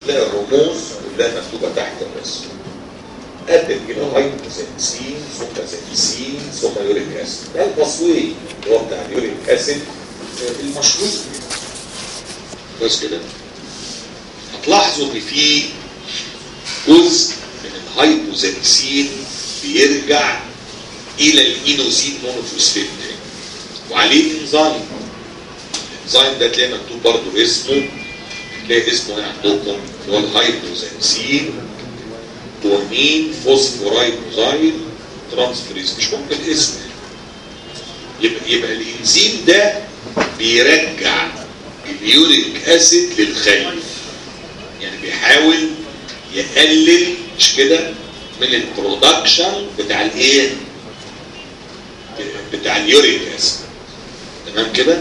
تلاقي الرموز كلها مكتوبه تحت الرسم قدم كده هايبوزنسين ثم زنسين ثم يوريك اسيد ده الباسوي اللي هو بتاع اليوريك اسيد المشهور بس كده هتلاحظوا ان في جزء من الهايبوزنسين بيرجع الى الانوزين مونوفوسفيت وعليه انزيم الانزيم ده تلاقي مكتوب برضه اسمه تلاقي اسمه هنا عندكم اللي هو الهايبوزنسين تورمين فوسفورايبوزايل ترانسفريز مش ممكن اسم يبقى يبقى الانزيم ده بيرجع اليوريك اسيد للخلي يعني بيحاول يقلل مش كده من البرودكشن بتاع الايه بتاع اليوريك اسيد تمام كده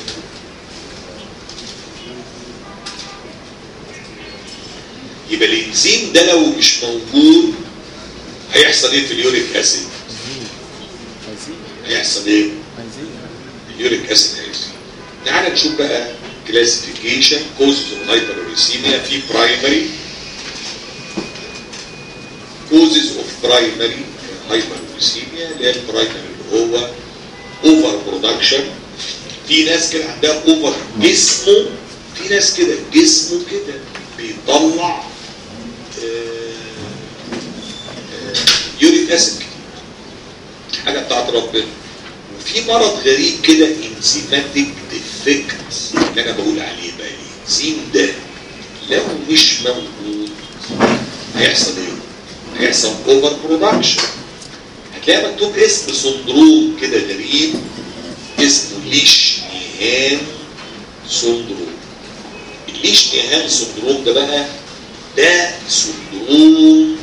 يبقى الانزيم ده لو مش موجود هيحصل ايه في اليوريك اسيد هيحصل ايه اليوريك اسيد هيزيد تعال نشوف بقى كلاسيفيكيشن كوزز اوف هايبروريسيميا في برايمري كوزز اوف برايمري هايبروريسيميا اللي هي البرايمري اللي هو اوفر برودكشن في ناس كده عندها اوفر جسمه في ناس كده جسمه كده بيطلع يوريك اسيد حاجه بتاعت ربنا وفي مرض غريب كده انزيماتيك ديفكت اللي انا بقول عليه بقى الانزيم ده لو مش موجود هيحصل ايه؟ هيحصل اوفر برودكشن هتلاقي مكتوب اسم سندروم كده غريب اسمه ليش نيهان سندروم الليش نيهان سندروم ده بقى ده سندروم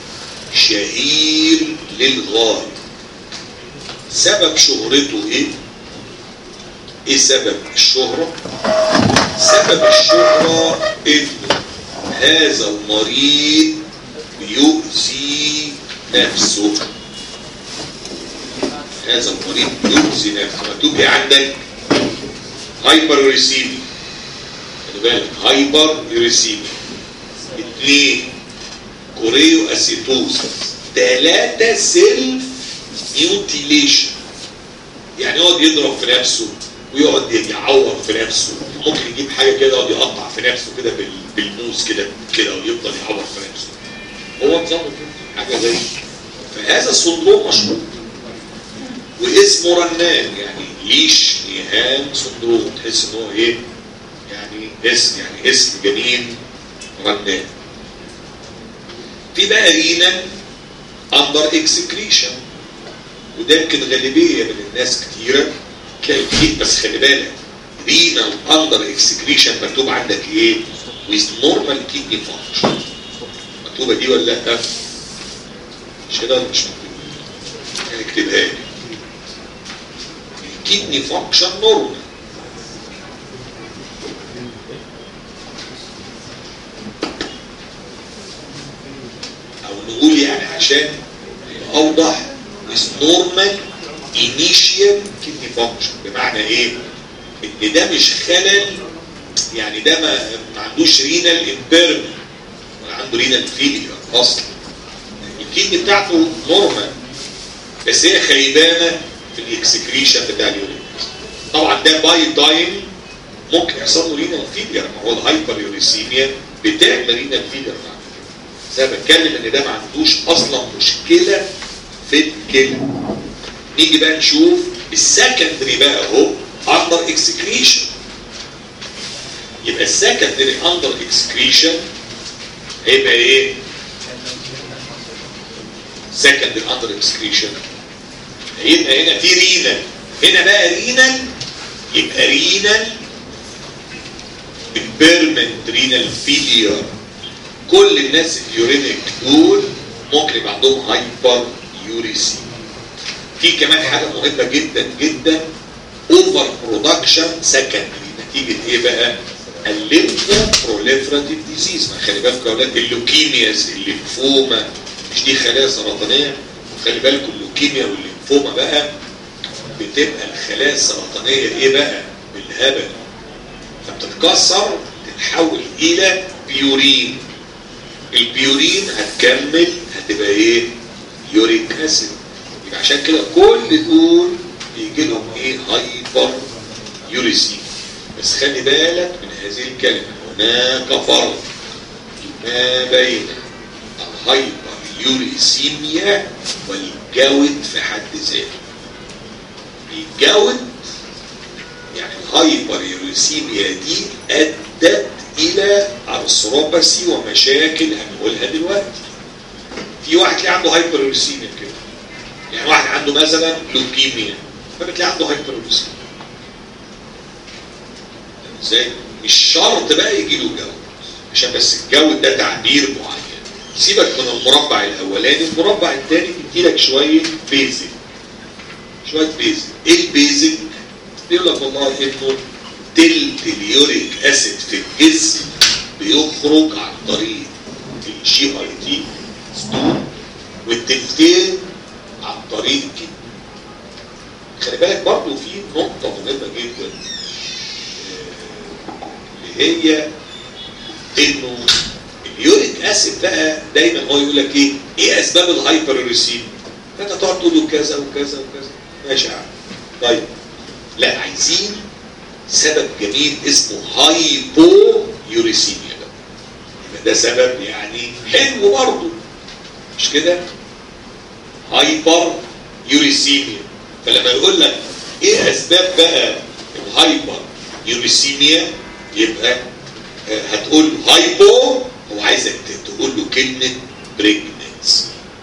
شهير للغاية سبب شهرته ايه ايه سبب الشهرة سبب الشهرة ان هذا المريض يؤذي نفسه هذا المريض يؤذي نفسه مكتوب ايه عندك هايبر ريسيمي خلي بالك هايبر ريسيمي اثنين كوريو اسيتوز ثلاثة سيلف ميوتيليشن يعني يقعد يضرب في نفسه ويقعد يعور في نفسه ممكن يجيب حاجة كده يقعد يقطع في نفسه كده بالموس كده كده ويفضل يعور في نفسه هو نظامه كده حاجة غريبة فهذا السندروم مشهور واسمه رنان يعني ليش نيهان سندروم تحس ان هو ايه يعني اسم يعني اسم جميل رنان في بقى رينا اندر اكسكريشن وده يمكن غالبيه من الناس كتيره تلاقي كتير بس خلي بالك رينا اندر اكسكريشن مكتوب عندك ايه؟ with normal kidney function مكتوبه دي ولا لا؟ مش كده ولا مش مكتوبه؟ يعني اكتبها لي الكدني فانكشن نورمال او نقول يعني عشان اوضح is normal initial kidney function بمعنى ايه ان ده مش خلل يعني ده ما, ما عندوش رينال امبيرمنت ولا عنده رينال فيلير اصلا الكدني بتاعته نورمال بس هي خيبانه في الاكسكريشن بتاع اليورين طبعا ده باي تايم ممكن يحصل له رينال فيلير ما هو الهايبر يوريسيميا بتعمل رينال فيلير بعد كده زي ما بتكلم ان ده ما عندوش اصلا مشكله في الكلى نيجي بقى نشوف السكندري بقى اهو اندر اكسكريشن يبقى السكندري اندر اكسكريشن هيبقى ايه سكندري اندر اكسكريشن هيبقى هنا في رينال هنا بقى رينال يبقى رينال امبيرمنت رينال فيلير كل الناس اليورينيك دول ممكن يبقى عندهم هايبر يوريسي في كمان حاجة مهمة جدا جدا اوفر برودكشن سكندري نتيجة ايه بقى الليمفو بروليفراتيف ديزيز ما خلي بالكم يا اولاد اللوكيمياز الليمفوما مش دي خلايا سرطانية خلي بالكم اللوكيميا والليمفوما بقى بتبقى الخلايا السرطانية ايه بقى بالهبل فبتتكسر تتحول الى بيورين البيورين هتكمل هتبقى ايه يوريك اسيد يبقى عشان كده كل دول بيجي لهم ايه هايبر يوريسيم بس خلي بالك من هذه الكلمه هناك فرق ما بين الهايبر يوريسيميا والجود في حد ذاته الجود يعني الهايبر يوريسيميا دي ادت الى ارثروباسي ومشاكل هنقولها دلوقتي في واحد تلاقي عنده هايبر يوريسيميا كده يعني واحد عنده مثلا لوكيميا فبتلاقي عنده هايبر يوريسيميا ازاي مش شرط بقى يجي له جود عشان بس الجود ده تعبير معين سيبك من المربع الاولاني المربع الثاني بيديلك شويه بيزك شويه بيزك ايه البيزك بيقول لك والله انه تلت اليوريك اسيد في الجسم بيخرج عن طريق الجي اي تي ستون والتلتين عن طريق كده خلي بالك برضه في نقطة مهمة جدا اللي هي انه اليوريك اسيد بقى دايما هو يقول لك ايه؟ ايه اسباب الهايبروريسيم؟ فانت تقعد تقول له كذا وكذا وكذا ماشي يا عم طيب لا عايزين سبب جميل اسمه هايبو يوريسيميا بقى يبقى ده سبب يعني حلو برضه مش كده؟ هايبر يوريسيميا فلما يقول لك ايه اسباب بقى الهايبر يوريسيميا يبقى هتقول هايبو هو عايزك تقول له كلمة بريجننسي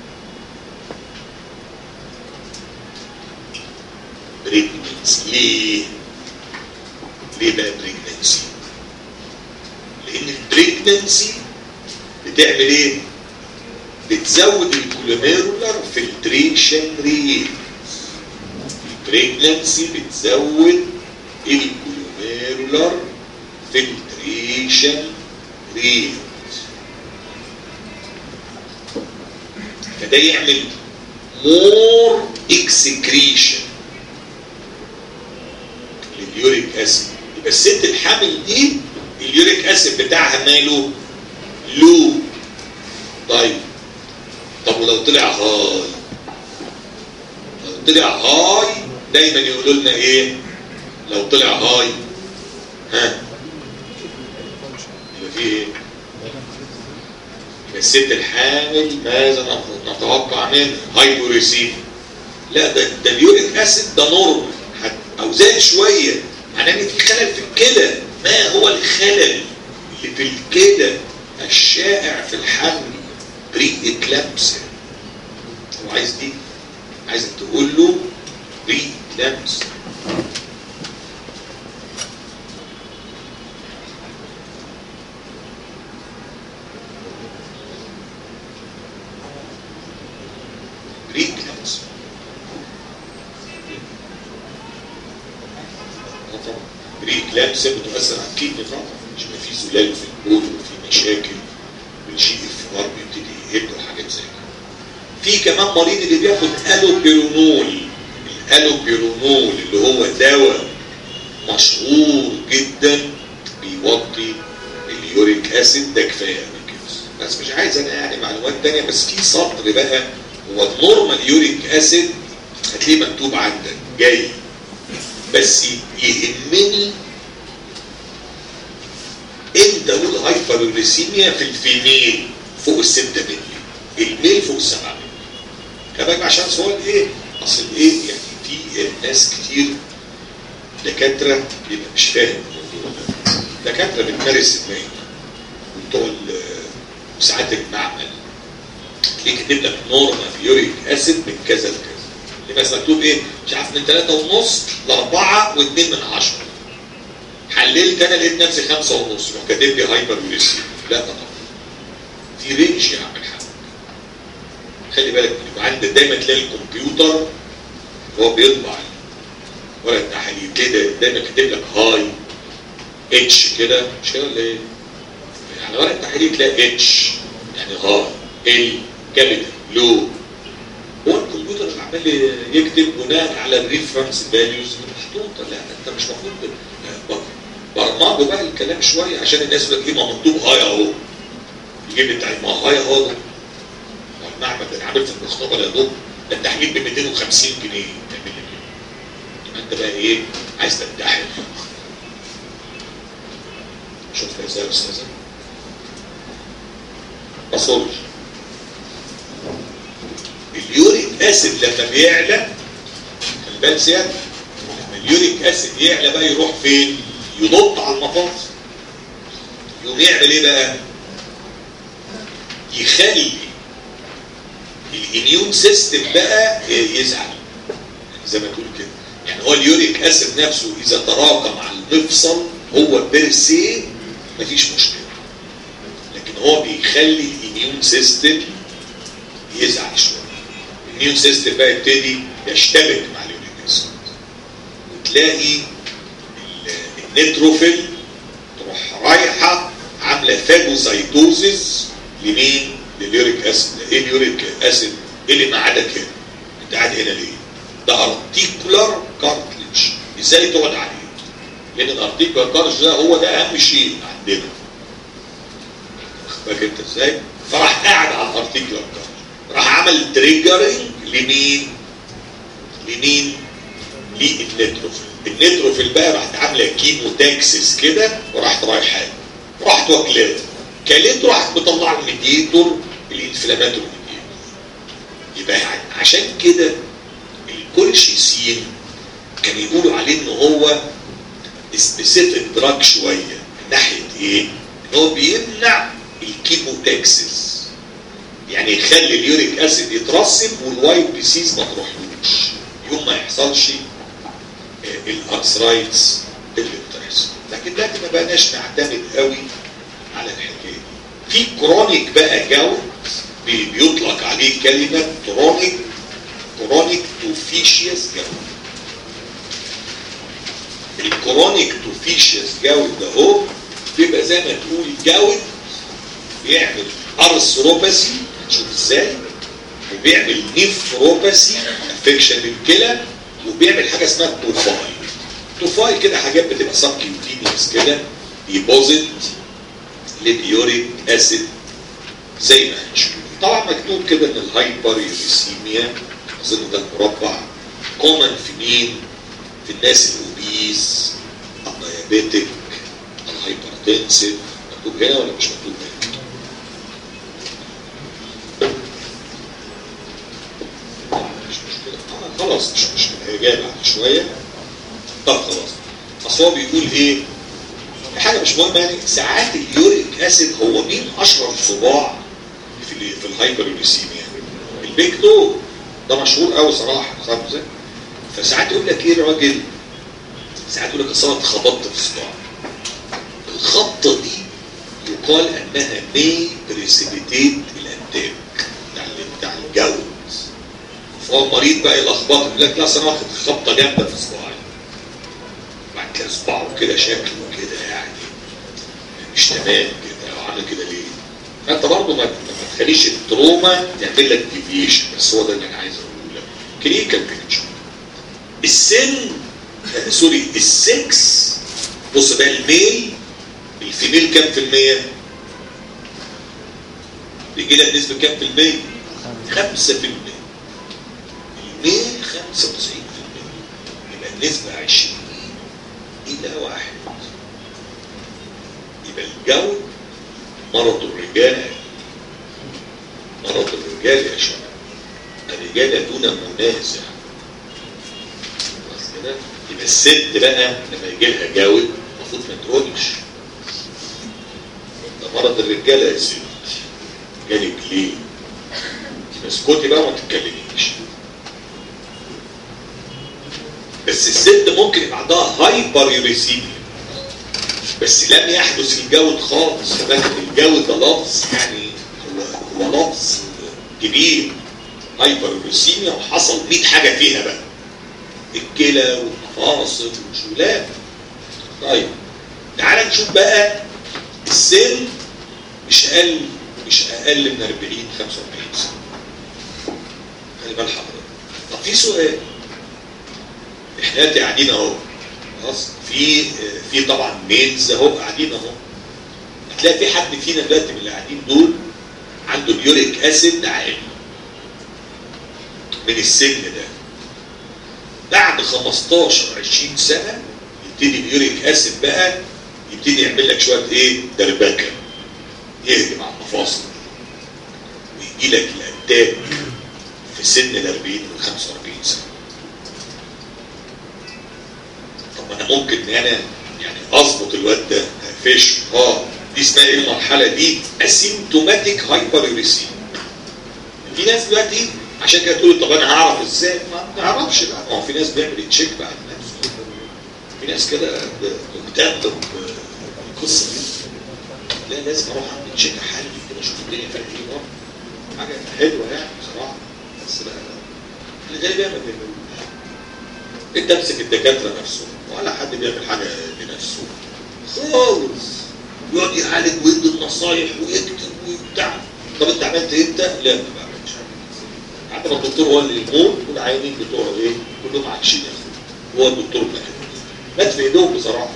بريجننسي ليه؟ ليه بقى بريجننسي؟ لأن البريجننسي بتعمل ايه؟ بتزود الكولوميرولار فلتريشن ريت البريجننسي بتزود الكولوميرولار فلتريشن ريت فده يعمل مور اكسكريشن لليوريك اسيد يبقى الست الحامل دي اليوريك اسيد بتاعها ماله لو طيب طب ولو طلع هاي لو طلع هاي دايما يقولوا لنا ايه لو طلع هاي ها يبقى فيه ايه يبقى الست الحامل ماذا نتوقع منها هايبوريسيم لا ده ده اليوريك اسيد ده نورمال او زاد شويه معناه ان في خلل في الكلى ما هو الخلل اللي في الكلى الشائع في الحمل بري اكلامسيا هو عايز دي عايزك تقول له بري اكلامسيا بري اكلامسيا طبعا بري اكلامسيا بتؤثر على الكدني طبعا عشان في زلال في البول وفي مشاكل بنشيل الفوار بيبتدي يهد وحاجات زي كده في كمان مريض اللي بياخد الوبيرونول الالوبيرونول اللي هو دواء مشهور جدا بيوطي اليوريك اسيد ده كفايه كده بس مش عايز انا يعني معلومات تانية بس في سطر بقى هو النورمال يوريك اسيد هتلاقيه مكتوب عندك جاي بس يهمني امتى اقول هايبروليسيميا في الفيميل فوق الستة مللي الميل فوق السبعة مللي كمان عشان سؤال ايه اصل ايه يعني في ناس كتير دكاترة بيبقى مش فاهم الموضوع ده دكاترة بتمارس المهنة وبتوع ساعات المعمل تلاقيه كاتب لك نورمال يوريك اسيد من كذا لكذا اللي مثلا مكتوب ايه مش عارف من 3 ونص ل 4 و2 من 10 حللت انا لقيت نفسي 5 ونص روح كاتب لي هايبر يوريسيم لا طبعا في رينج يا عم الحاج خلي بالك يبقى عندك دايما تلاقي الكمبيوتر وهو بيطبع ورقه التحاليل كده دايما كاتب لك هاي اتش كده مش كده ولا ايه؟ يعني ورقه التحاليل تلاقي اتش يعني هاي ال كابيتال لو هو الكمبيوتر اللي عمال يكتب بناء على الريفرنس فاليوز اللي محطوطه لا انت مش المفروض برمجوا بقى الكلام شويه عشان الناس بقى ايه ما مكتوب هاي اهو يجيب انت ما هاي اهو ده ما المعمل ده عامل في المختبر يا دوب ده التحليل ب 250 جنيه تعمل لي كده انت بقى ايه عايز تنتحر شوف ازاي يا استاذه باثولوجي اليوريك اسيد لما بيعلى خلي بالك سيادة لما اليوريك اسيد يعلى بقى يروح فين؟ ينط على المفاصل يقوم يعمل ايه بقى؟ يخلي الاميون سيستم بقى يزعل زي ما تقول كده يعني هو اليوريك اسيد نفسه اذا تراكم على المفصل هو بيرسي مفيش مشكله لكن هو بيخلي الاميون سيستم يزعل شويه الاميون سيستم بقى يبتدي يشتبك مع اليوريك اسيد وتلاقي النيتروفيل تروح رايحه عامله فاجوسايتوزيس لمين؟ لليوريك اسيد ايه اليوريك اسيد؟ ايه اللي معادك هنا؟ انت قاعد هنا ليه؟ ده ارتيكولار كارتلج ازاي تقعد عليه؟ لان الارتيكولار كارتلج ده هو ده اهم شيء عندنا واخد بالك انت ازاي؟ فراح قاعد على الارتيكولار كارتلج راح عمل تريجرنج لمين؟ لمين؟ للنيتروفيل النيتروفيل بقى راحت عامله كيمو تاكسس كده وراحت رايحه راحت واكلاه كلته راحت مطلع الميديتور الانفلاماتور ميديتور يبقى عشان كده الكولشيسين كان يقولوا عليه ان هو سبيسيفيك دراج شويه من ناحيه ايه؟ ان هو بيمنع الكيموتاكسس يعني يخلي اليوريك اسيد يترسب والوايت ديسيز ما تروحلوش يوم ما يحصلش الارثرايتس اللي بتحصل لكن ده ما بقناش نعتمد قوي على الحكايه دي في كرونيك بقى جاوت بيطلق عليه كلمه كرونيك كرونيك توفيشيوس جاوت الكرونيك توفيشيوس جاوت ده هو بيبقى زي ما تقول جاوت بيعمل ارثروباسي شوف ازاي وبيعمل نيفروباسي افكشن للكلى وبيعمل حاجه اسمها توفاي توفاي كده حاجات بتبقى سب كيوتينيوس كده ديبوزيت لليوريك اسيد زي ما هنشوف طبعا مكتوب كده ان الهايبر يوريسيميا اظن ده المربع كومن في مين؟ في الناس الاوبيز الديابيتك الهايبرتنسيف مكتوب هنا ولا مش مكتوب هنا؟ مش مشكله خلاص مش مشكله هي جايه بعد شويه طب خلاص اصل هو بيقول ايه؟ حاجه مش مهمه يعني ساعات اليوريك اسيد هو مين اشهر صباع في ال في الهايبر يوريسيميا البيك تو ده مشهور قوي صراحه فاهم ازاي؟ فساعات يقول لك ايه الراجل ساعات يقول لك اصل انا اتخبطت في صباع الخبطه دي يقال انها مي بريسيبيتيت الانتاج بتاع بتاع الجو فهو المريض بقى يلخبط يقول لك لا اصل انا واخد خبطه جامده في صباعي بعد كده صباعه كده شكله كده يعني مش تمام كده عامل كده ليه؟ فانت برضه ما ما تخليش التروما تعمل لك ديفيشن بس هو ده اللي انا عايز اقوله لك كلينيكال بيكتشر السن آه سوري السكس بص بقى الميل الفيميل كام في المية؟ بيجي لك نسبة كام في المية؟ 5% الميل 95% يبقى النسبة 20 إلى واحد يبقى الجو مرض الرجال مرض الرجال يا شباب الرجال دون منازع خلاص كده يبقى الست بقى لما يجي لها جاود المفروض ما تقولش ده مرض الرجاله يا ست جالك ليه؟ اسكتي بقى وما تتكلميش بس الست ممكن يبقى عندها هايبر يوريسيميا بس لم يحدث الجود خالص فبقى الجود ده لفظ يعني هو هو لفظ كبير هايبر يوريسيميا وحصل 100 حاجه فيها بقى الكلى والمفاصل والشولات طيب تعال نشوف بقى السن مش اقل مش اقل من 40 45 سنه خلي بال حضرتك طب في سؤال احنا قاعدين اهو خلاص في في طبعا ميلز اهو قاعدين اهو هتلاقي في حد فينا دلوقتي من اللي قاعدين دول عنده اليوريك اسيد عالي من السن ده بعد 15 20 سنه يبتدي اليوريك اسيد بقى يبتدي يعمل لك شويه ايه دربكه يهجم على المفاصل ويجي لك الاتاك في سن ال 40 وال 45 سنه طب ما انا ممكن ان انا يعني اظبط الواد ده اقفشه اه دي اسمها ايه المرحله دي اسيمتوماتيك هايبر يوريسيم في ناس دلوقتي عشان كده تقول طب انا هعرف ازاي ما نعرفش بقى ما هو في ناس بيعمل تشيك بعد نفسه في ناس كده مهتم بالقصه دي لا لازم اروح اعمل تشيك احلل كده اشوف الدنيا فيها ايه برضه حاجه حلوه يعني بصراحه بس لا اللي غالبا ما بيعملوش انت امسك الدكاتره نفسهم ولا حد بيعمل حاجه لنفسه خالص يقعد يعالج ويدي النصايح ويكتب وبتاع طب انت عملت ايه انت؟ لا ما بعملش حتى ما الدكتور هو اللي يموت والعيانين بتوعه ايه؟ كلهم عايشين يا اخويا هو الدكتور اللي مات في ايدهم بصراحه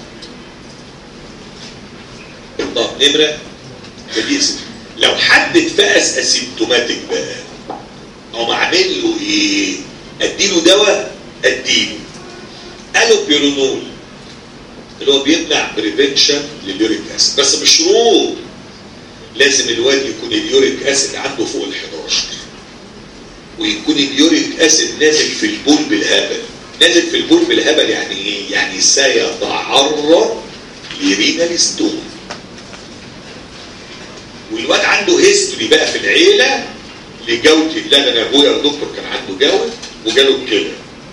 طب نمره فدي لو حد اتفقس اسيمتوماتيك بقى او عامل له ايه؟ اديله دواء اديله قالوا بيرونول اللي هو بيمنع بريفنشن لليوريك اسيد بس بشروط لازم الواد يكون اليوريك اسيد عنده فوق ال 11 ويكون اليوريك اسيد نازل في البول بالهبل نازل في البول بالهبل يعني ايه؟ يعني سيتعرض لرينال ستون والواد عنده هيستوري بقى في العيله لجوتي لا ده انا ابويا الدكتور كان عنده جوت وجاله كده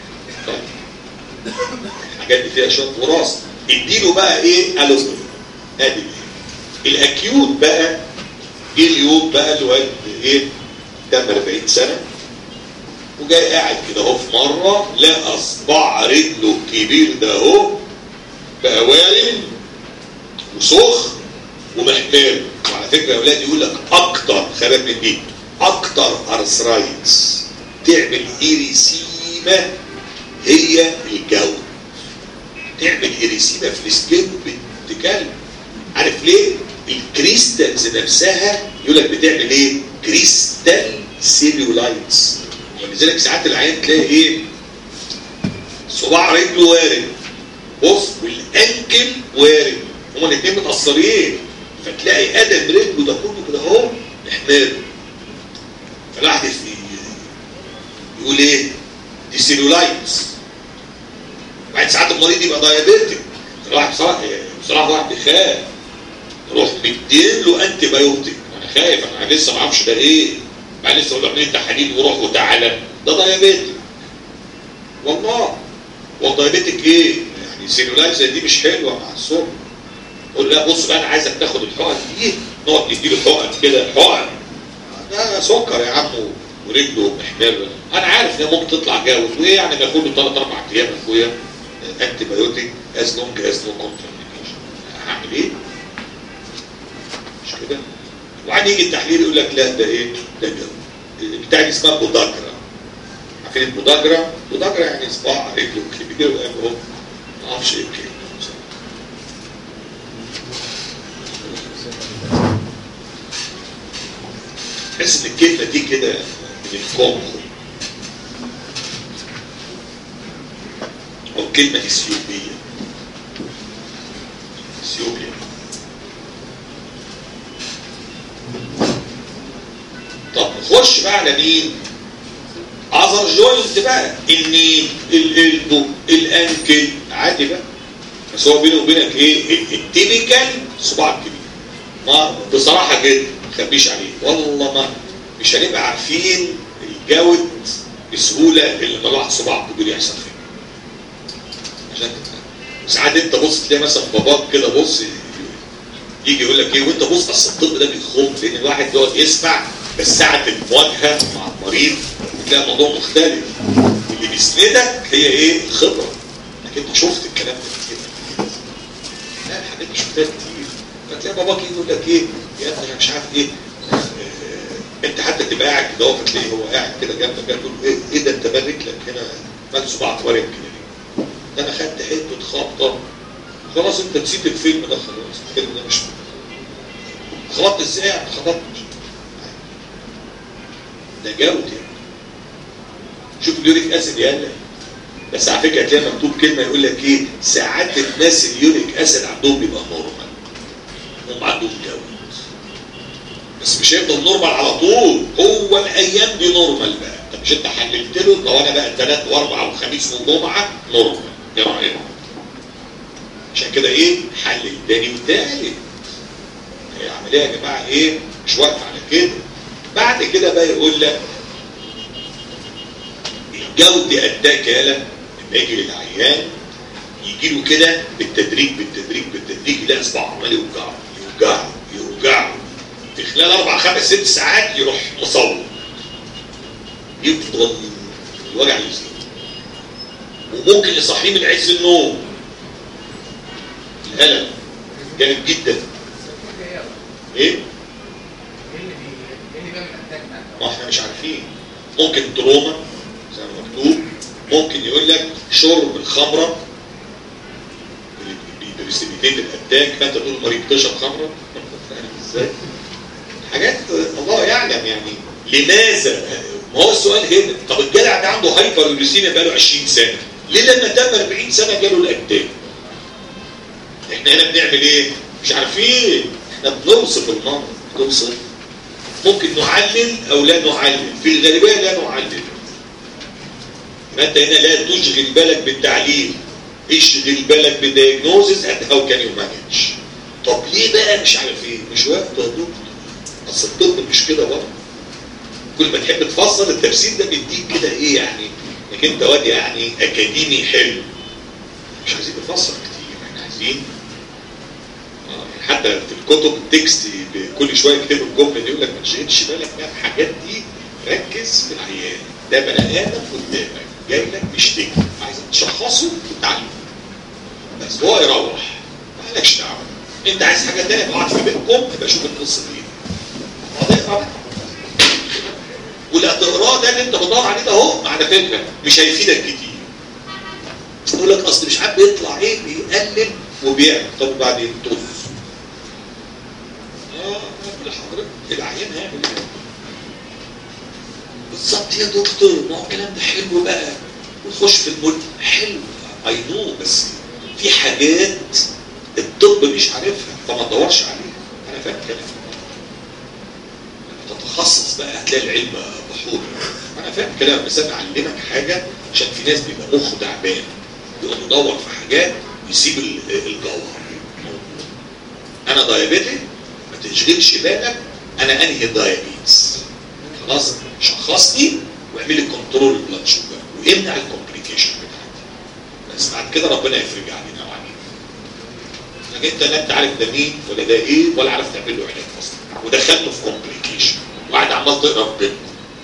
الحاجات دي فيها شويه وراثه اديله بقى ايه الوبرين ادي الاكيوت بقى جه اليوم بقى الواد ايه تم 40 سنه وجاي قاعد كده اهو في مره لقى صباع رجله الكبير ده اهو بقى وارم وسخ ومحتاج وعلى فكره يا اولاد يقول لك اكتر خلي من دي اكتر ارثرايتس تعمل ايريسيما هي الجو تعمل ايريسيما في السكين بنت كلب عارف ليه؟ الكريستالز نفسها يقول لك بتعمل ايه؟ كريستال سيلولايتس ولذلك ساعات العيان تلاقي ايه؟ صباع رجله وارم بص والانكل وارم هما الاثنين متاثرين فتلاقي ادم رجله ده كله كده اهو محمر فالواحد يقول ايه؟ دي سيلولايتس بعد ساعات المريض يبقى دايابيتك الواحد بصراحه بصراحه واحد بيخاف روح مدين له انتي بايوتيك انا خايف انا لسه ما اعرفش ده ايه بعد لسه اقول لك تحاليل وروح وتعالى ده دايابيتك والله والدايابيتك ايه؟ يعني سيلولايت زي دي مش حلوه مع الصبح قول لا بص بقى انا عايزك تاخد الحقن دي نقعد نديله حقن كده حقن ده سكر يا عم ورجله محمر انا عارف ان ممكن تطلع جاوز وايه يعني باخد له ثلاث اربع ايام يا اخويا انتي بايوتيك از لونج از نو كونترنديكيشن هعمل ايه؟ مش كده؟ وبعدين يجي التحليل يقول لك لا ده ايه؟ ده جو بتاع دي اسمها بوداجرا عارفين البوداجرا؟ بوداجرا يعني صباع رجله كبير اهو ما اعرفش ايه كده تحس ان الكلمه دي كده من الكونغو او كلمه اثيوبيه اثيوبيا طب نخش بقى على مين؟ عذر جوينت بقى النين الالبو الانكل عادي بقى بس هو بيني وبينك ايه التيبيكال صباع كبير ما بصراحه كده ما تخبيش عليه والله ما مش هنبقى عارفين الجود بسهوله اللي لما الواحد صباعه كبير يحصل فيه عشان ساعات انت بص تلاقي مثلا باباك كده بص يجي يقول لك ايه وانت بص اصل الطب ده بيخم لان الواحد يقعد يسمع بس ساعه المواجهه مع المريض تلاقي الموضوع مختلف اللي بيسندك هي ايه الخبره انك انت شفت الكلام ده كتير لا الحاجات دي شفتها كتير فتلاقي باباك يقول لك ايه يا ابني انا مش عارف ايه آه انت حتى تبقى قاعد كده اهو فتلاقيه هو قاعد كده جنبك كده تقول ايه, ايه ده انت مال رجلك هنا مال صباعك وارم كده ليه؟ ده انا خدت حته خبطه خلاص انت نسيت الفيلم ده خلاص الفيلم ده مش خبطت ازاي يعني خبطت ده جود يعني شوف اليوريك اسيد يقلق بس على فكره هتلاقي مكتوب كلمه يقول لك ايه ساعات الناس اليوريك اسيد عندهم بيبقى نورمال هم عندهم جود بس مش هيفضل نورمال على طول هو الايام دي نورمال بقى طب مش انت حللت له لو انا بقى ثلاث واربع وخميس وجمعه نورمال ايه رايك؟ عشان كده ايه حل تاني وتالت هي عمليه يا جماعه ايه مش واقفه على كده بعد كده بقى يقول لك الجود اداك يالا لما يجي للعيان يجي له كده بالتدريج بالتدريج بالتدريج يلاقي اصبعه عمال يوجعه يوجعه يوجعه في خلال اربع خمس ست ساعات يروح مصور يفضل الوجع يزيد وممكن يصحيه من عز النوم الالم جامد جدا ايه؟ ما احنا مش عارفين ممكن تروما زي ما مكتوب ممكن يقول لك شرب الخمره بريسبيتيت الاتاك فانت تقول المريض تشرب خمره فاهم ازاي؟ حاجات الله يعلم يعني لماذا؟ ما هو السؤال هنا طب الجدع ده عنده هايبر يوريسيميا بقاله 20 سنه ليه لما تم 40 سنه جاله الاتاك؟ احنا هنا بنعمل ايه؟ مش عارفين احنا بنوصف المرض بنوصف ممكن نعلل او لا نعلل في الغالبيه لا نعلل فانت هنا لا تشغل بالك بالتعليل اشغل بالك بالدياجنوزز اند هاو كان يو مانج طب ليه بقى مش عارف ايه مش وقت يا دكتور اصل الطب مش كده برضه كل ما تحب تفسر التفسير ده بيديك كده ايه يعني انك انت واد يعني اكاديمي حلو مش عايزين نفسر كتير احنا عايزين حتى في الكتب التكست كل شويه يكتبوا الجمله دي يقول لك ما تشغلش بالك بقى الحاجات دي ركز في العيان ده بني ادم قدامك جاي لك بيشتكي عايز تشخصه وتعلمه بس هو يروح مالكش دعوه انت عايز حاجه ثانيه اقعد في بيتكم يبقى شوف القصه دي اقعد اقرا واللي هتقراه ده اللي انت بتدور عليه ده اهو على فكره مش هيفيدك كتير يقول لك اصل مش عارف بيطلع ايه بيقلب وبيعمل طب وبعدين طز لحضرتك العيان هيعمل ايه؟ بالظبط يا دكتور ما هو الكلام ده حلو بقى ونخش في المد حلو اي نو بس في حاجات الطب مش عارفها فما تدورش عليها انا فاهم كلام تتخصص بقى هتلاقي العلم بحور انا فاهم كلام بس انا اعلمك حاجه عشان في ناس بيبقى مخه تعبان يقعد يدور في حاجات ويسيب الجوهر انا دايابيتي ما تشغلش بالك انا انهي دايابيتس خلاص شخصني واعمل لي كنترول بلاد شوجر وامنع الكومبليكيشن بتاعتي بس بعد كده ربنا يفرج علينا وعليك انك انت لا انت عارف ده مين ولا ده ايه ولا عارف تعمل له علاج اصلا ودخلته في كومبليكيشن وقاعد عمال تقرا في بيتكم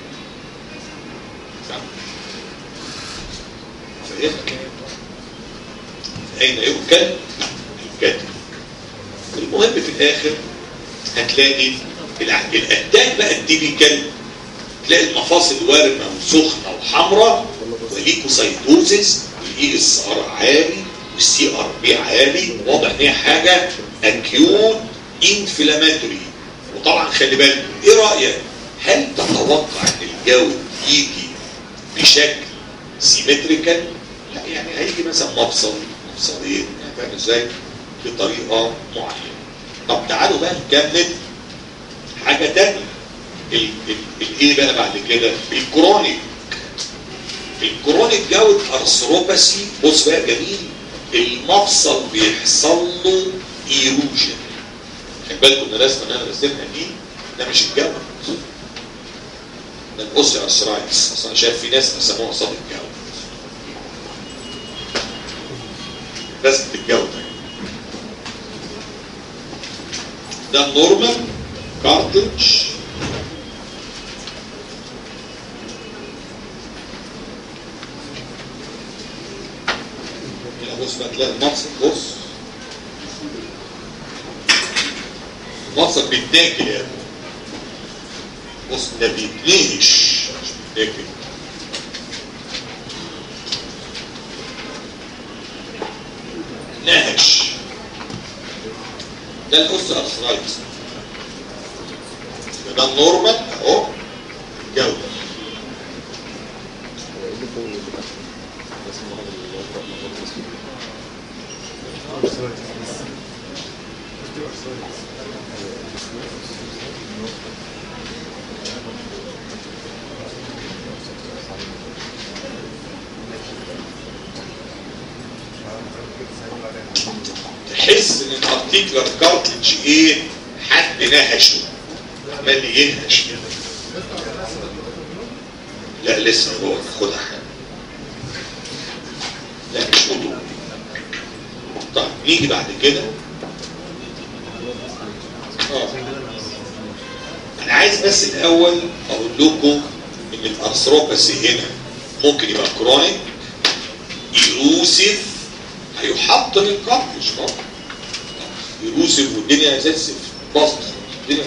فهمت اين يؤكل الكتف المهم في الاخر هتلاقي الاتاك بقى التيبيكال تلاقي المفاصل وارمه وسخنه وحمراء وليكوسايتوزيس والاي اس ار عالي والسي ار بي عالي واضح ان هي حاجه اكيوت انفلاماتوري وطبعا خلي بالك ايه رايك هل تتوقع ان الجو يجي بشكل سيمتريكال لا يعني هيجي مثلا مفصل مفصلين يعني فاهم ازاي بطريقه معينه طب تعالوا بقى نكمل حاجه تانية الايه بقى بعد كده الكرونيك الكرونيك جود ارثروباسي بص بقى جميل المفصل بيحصل له ايروجن خلي بالكم ان الرسمه اللي انا رسمها دي ده مش الجود ده الاوسي ارثرايتس اصلا شايف في ناس بيسموها صاب الجود رسمه الجود ده النورمال كارتج بص بقى تلاقي المفصل بص المفصل بيتاكل يا ابني بص ده بيتنهش مش بيتاكل نهش ده الاوس ارثرايتس ده النورمال اهو جوده تحس ان الارتيكلر كارتلج ايه حد نهشه عمال ينهش كده لا لسه هو ناخدها حاجه لا مش موضوع طيب نيجي بعد كده اه انا عايز بس الاول اقول لكم ان الارثروباسي هنا ممكن يبقى كرونيك يروسف هيحطم الكارتج طبعا يروسف والدنيا اساس باظت الدنيا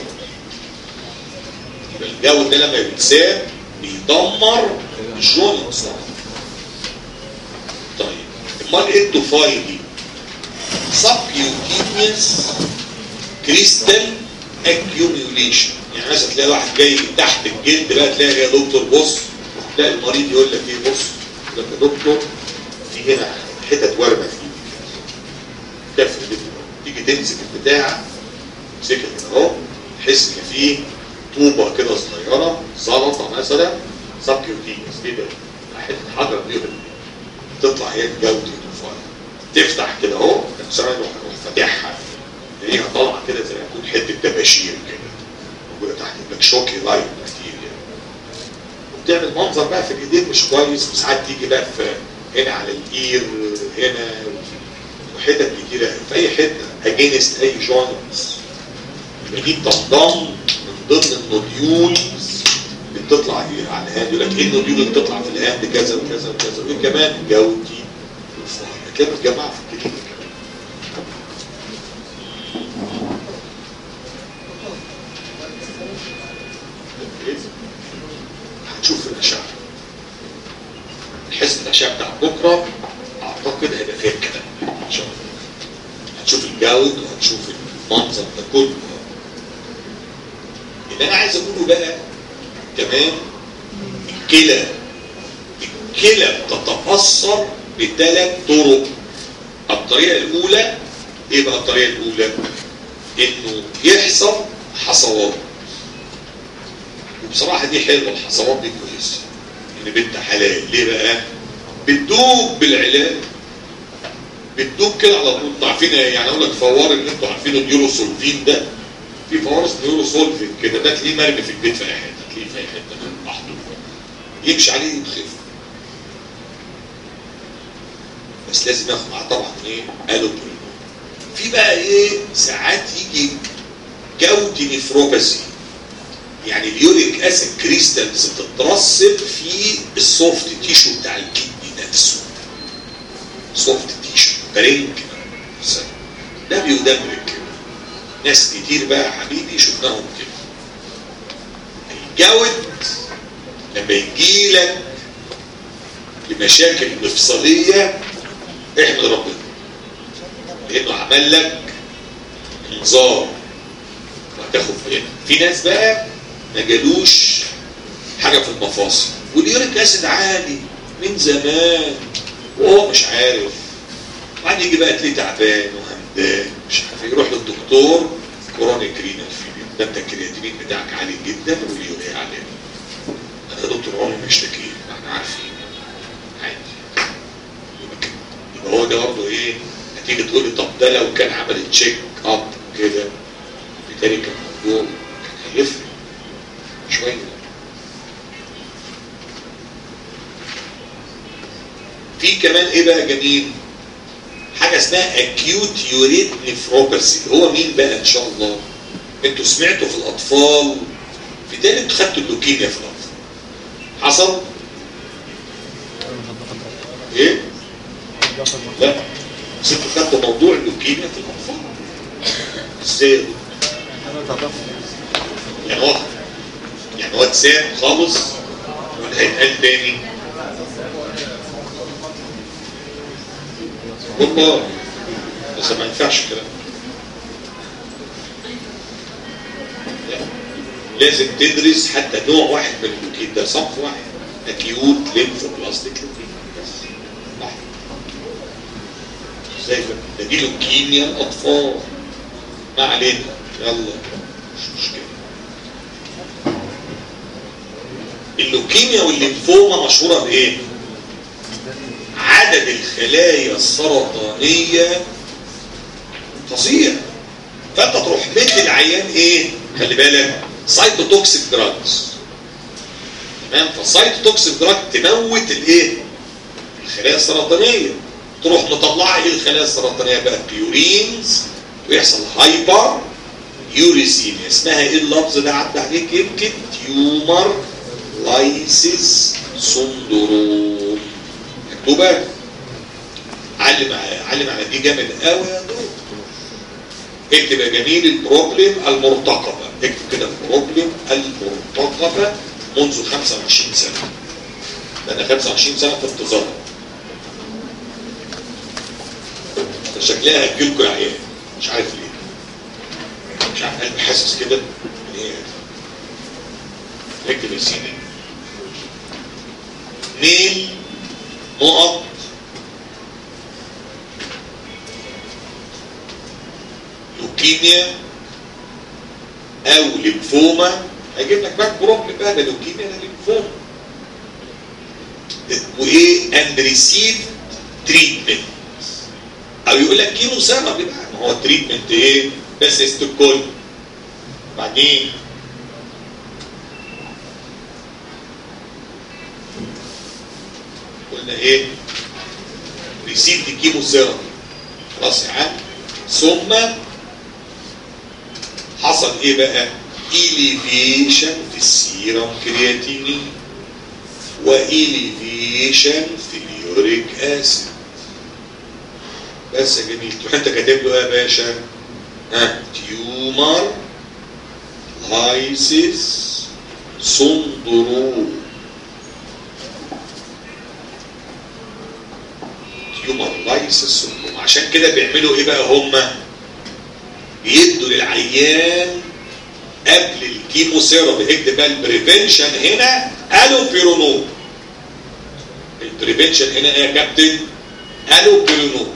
يبقى الجو ده لما بيتساب بيدمر الجوينتس طيب امال ايه التوفاي دي؟ سبكيوتينيوس كريستال اكيوميوليشن يعني مثلا تلاقي واحد جاي من تحت الجلد بقى تلاقي يا دكتور بص تلاقي المريض يقول لك ايه بص يقول لك يا دكتور في هنا حتت ورمه فيه كف تيجي تمسك البتاع تمسكها كده اهو تحس ان في طوبه كده صغيره زلطه مثلا سبكيوتينيوس ايه ده؟ حته حجر دي تطلع هي جودة الفايل تفتح كده اهو الانسان يروح فاتحها هي طالعه كده زي ما يكون حته دباشير كده موجوده تحت لك شوكي لايت كتير يعني وبتعمل منظر بقى في الايدين مش كويس وساعات تيجي بقى في هنا على الاير هنا وحتت كتيره في اي حته اجينست اي جوينتس يبقى دي بتنضم من ضمن النوديولز اللي بتطلع على الهاند يقول لك ايه النوديول اللي بتطلع في الهاند كذا وكذا وكذا وايه كمان جودي هتلاقي متجمعه في الكلينيك هتشوف الاشعه الحزب الاشعه بتاع بكره اعتقد هيبقى فيها الكلام ان شاء الله هتشوف الجود وهتشوف المنظر ده كله اللي انا عايز اقوله بقى كمان الكلى الكلى بتتأثر بثلاث طرق الطريقة الأولى إيه بقى الطريقة الأولى؟ إنه يحصل حصوات وبصراحة دي حلوة الحصوات دي كويسة إن بنت حلال ليه بقى؟ بتدوب بالعلاج بتدوب كده على طول انتوا عارفين يعني اقول لك فوار اللي انتوا عارفينه اليوروسولفين ده في فوار اسمه يوروسولفين كده ده تلاقيه مرمي في البيت في اي حته تلاقيه في اي حته محطوط يمشي عليه يخف بس لازم ياخد معاه طبعا ايه الوبرين في بقى ايه ساعات يجي جودي نفروباسي يعني اليوريك اسيد كريستالز بتترسب في السوفت تيشو بتاع الكدني نفسه سوفت تيشو برينج ده بيدمرك ناس كتير بقى يا حبيبي شفناهم كده الجود لما يجي لك لمشاكل مفصليه احمد ربنا لانه عمل لك انذار وهتاخد بالك في ناس بقى ما جالوش حاجه في المفاصل واليوريك اسيد عالي من زمان وهو مش عارف وبعدين يجي بقى تلاقيه تعبان وهمدان مش عارف يروح للدكتور كورونيك رينال فيلير ده انت الكرياتينين بتاعك عالي جدا واليوريا عاليه انا يا دكتور عمري ما اشتكيت ما احنا عارفين عادي يبقى هو ده برضه ايه هتيجي تقول لي طب ده لو كان عمل تشيك اب كده بالتالي كان الموضوع كان هيفرق شويه في كمان ايه بقى جميل حاجه اسمها اكيوت يوريت نفروباسي هو مين بقى ان شاء الله انتوا سمعتوا في الاطفال في تالت خدتوا اللوكيميا في الاطفال حصل ايه لا بس انتوا خدتوا موضوع اللوكيميا في الاطفال ازاي يعني هو يعني هو اتساب خالص ولا هيتقال تاني والله بس ما ينفعش الكلام لا. لازم تدرس حتى نوع واحد من اللوكين ده صنف واحد اكيوت ليمفوبلاستيك لوكين بس واحد ازاي بقى؟ ده دي لوكيميا الاطفال ما علينا يلا مش مشكله اللوكيميا والليمفوما مشهوره بايه؟ عدد الخلايا السرطانيه فظيع فانت تروح مدي العيان ايه؟ خلي بالك سايتوتوكسيك دراجز تمام فالسايتوتوكسيك دراج تموت الايه؟ الخلايا السرطانيه تروح مطلعه ايه الخلايا السرطانيه بقى بيورينز ويحصل هايبر يوريسيميا اسمها ايه اللفظ ده عدى عليك يمكن تيومر لايسيس سندروم مكتوبه علم علم على دي جامد قوي يا دكتور اكتب يا جميل البروبلم المرتقبه اكتب كده البروبلم المرتقبه منذ 25 سنه ده انا 25 سنه في انتظار شكلها هتجيلكم يا عيال مش عارف ليه مش عارف قلبي حاسس كده ان هي اكتب يا سيدي ميل نقط لوكيميا او ليمفوما هيجيب لك بقى بروبلم بقى ده لوكيميا ده ليمفوما وايه اند ريسيف تريتمنت او يقول لك كيمو ثيرابي بقى ما هو التريتمنت ايه بس استكل بعدين قلنا ايه ريسيف كيمو ثيرابي خلاص يا عم ثم حصل ايه بقى إليفيشن في السيرم كرياتينين وإليفيشن في اليوريك أسيد بس يا جميل تروح انت كاتب له ايه يا باشا ها تيومر لايسيس سندروم تيومر لايسيس سندروم عشان كده بيعملوا ايه بقى هما بيدوا للعيان قبل الكيموثيرابي اكتب بقى البريفنشن هنا الوبيرونول البريفنشن هنا ايه يا كابتن الوبيرونول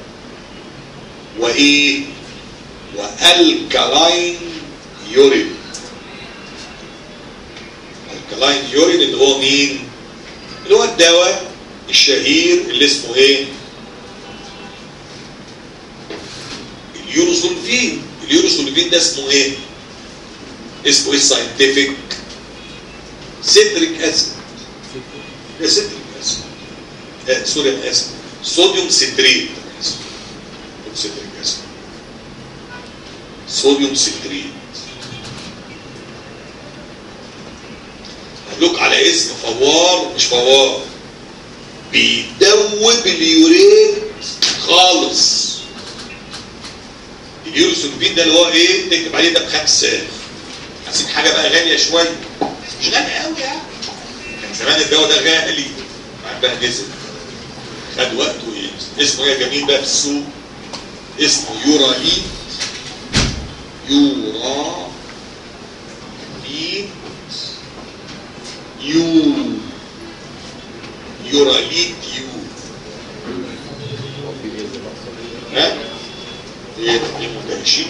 وايه والكلاين يورين الكلاين يورين اللي هو مين اللي هو الدواء الشهير اللي اسمه ايه اليوروسولفين اليوروسولفين ده اسمه ايه اسمه ايه الساينتفك سيتريك اسيد ده سيتريك اسيد آه سوري انا اسف صوديوم سيتريت سيتريك اسيد صوديوم سيتريت هقولك على اسم فوار مش فوار بيدوب اليوريت خالص اليوروسولفين ده اللي هو ايه تكتب عليه ده بخمسة عايزين حاجه بقى غاليه شويه مش غاليه قوي يعني كان زمان الدواء ده غالي بعد بقى نزل خد وقته ايه اسمه ايه جميل بقى في السوق اسمه يوراليت يورا ليت يو يوراليت يو ها ايه دي مدهشين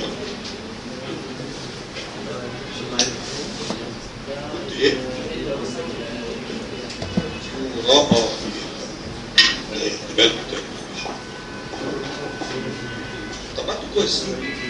كنت ايه يورا اه ايه بالك طب ما انتوا كويس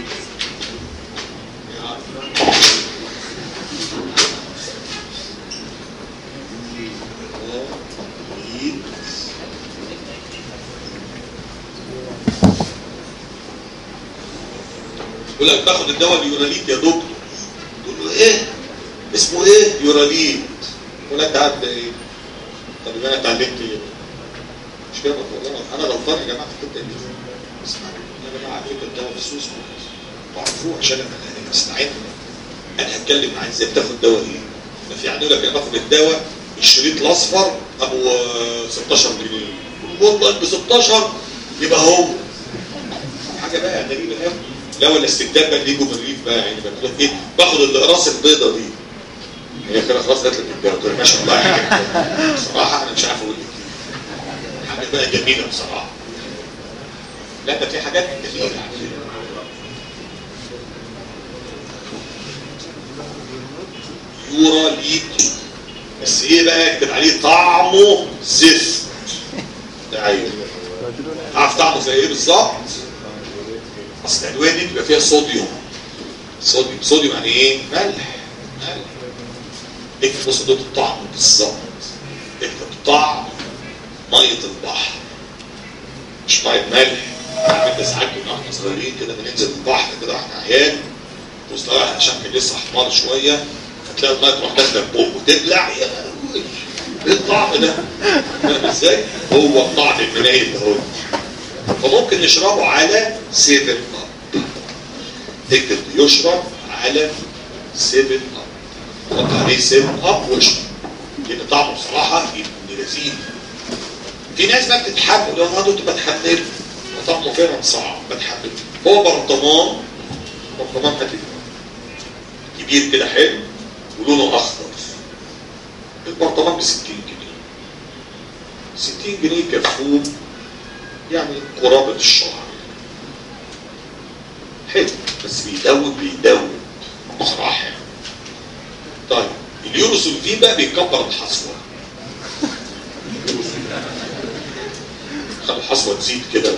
يقول لك باخد الدواء اليوراليت يا دكتور تقول له ايه اسمه ايه يوراليت يقول لك ده ايه طب يبقى انا اتعلمت ايه مش كده والله انا غلطان يا جماعه في الحته دي اسمعني يا جماعه عليكم الدواء بس اسمه تعرفوه عشان انا استعد انا هتكلم معاه ازاي بتاخد دواء ايه ده في يعني يقول لك انا باخد الدواء الشريط الاصفر ابو 16 جنيه والله ب 16 يبقى هو حاجه بقى غريبه قوي لا ولا استبدال بقى يجوا من الريف بقى يعني بقول ايه باخد الاقراص البيضه دي هي كده خلاص جات لك الجو قلت له ما شاء الله حاجه بصراحه انا مش عارف اقول لك ايه حاجه بقى جميله بصراحه لا ده في حاجات كتير على فكرة. يورا ليد بس ايه بقى اكتب عليه طعمه زفت ده ايوه عارف طعمه زي ايه بالظبط اصل الادويه دي بيبقى فيها صوديوم صوديوم صوديوم يعني ايه ملح ملح اكتب بص ده الطعم بالظبط اكتب طعم ميه البحر مش ميه ملح عارف انت ساعات كنا واحنا صغيرين كده بننزل البحر كده واحنا عيال وصراحه عشان كان لسه حمار شويه فتلاقي الميه تروح داخله في بقه وتبلع يا لهوي ايه الطعم ده؟ فاهم ازاي؟ هو الطعم المنيل ده هو فممكن نشربه على 7 اب تكتب يشرب على 7 اب حط عليه 7 اب واشرب لان طعمه بصراحه ابن لذيذ في ناس بقى بتتحمل لو انا كنت بتحمل وطعمه فعلا صعب بتحمل هو برطمان برطمان خفيف كبير كده حلو ولونه اخضر البرطمان ب 60 جنيه 60 جنيه يكفوه يعني قرابة الشهر حلو بس بيدوب بيدوب بصراحة يعني. طيب اليوروسولفين بقى بيكبر الحصوة خلي الحصوة تزيد كده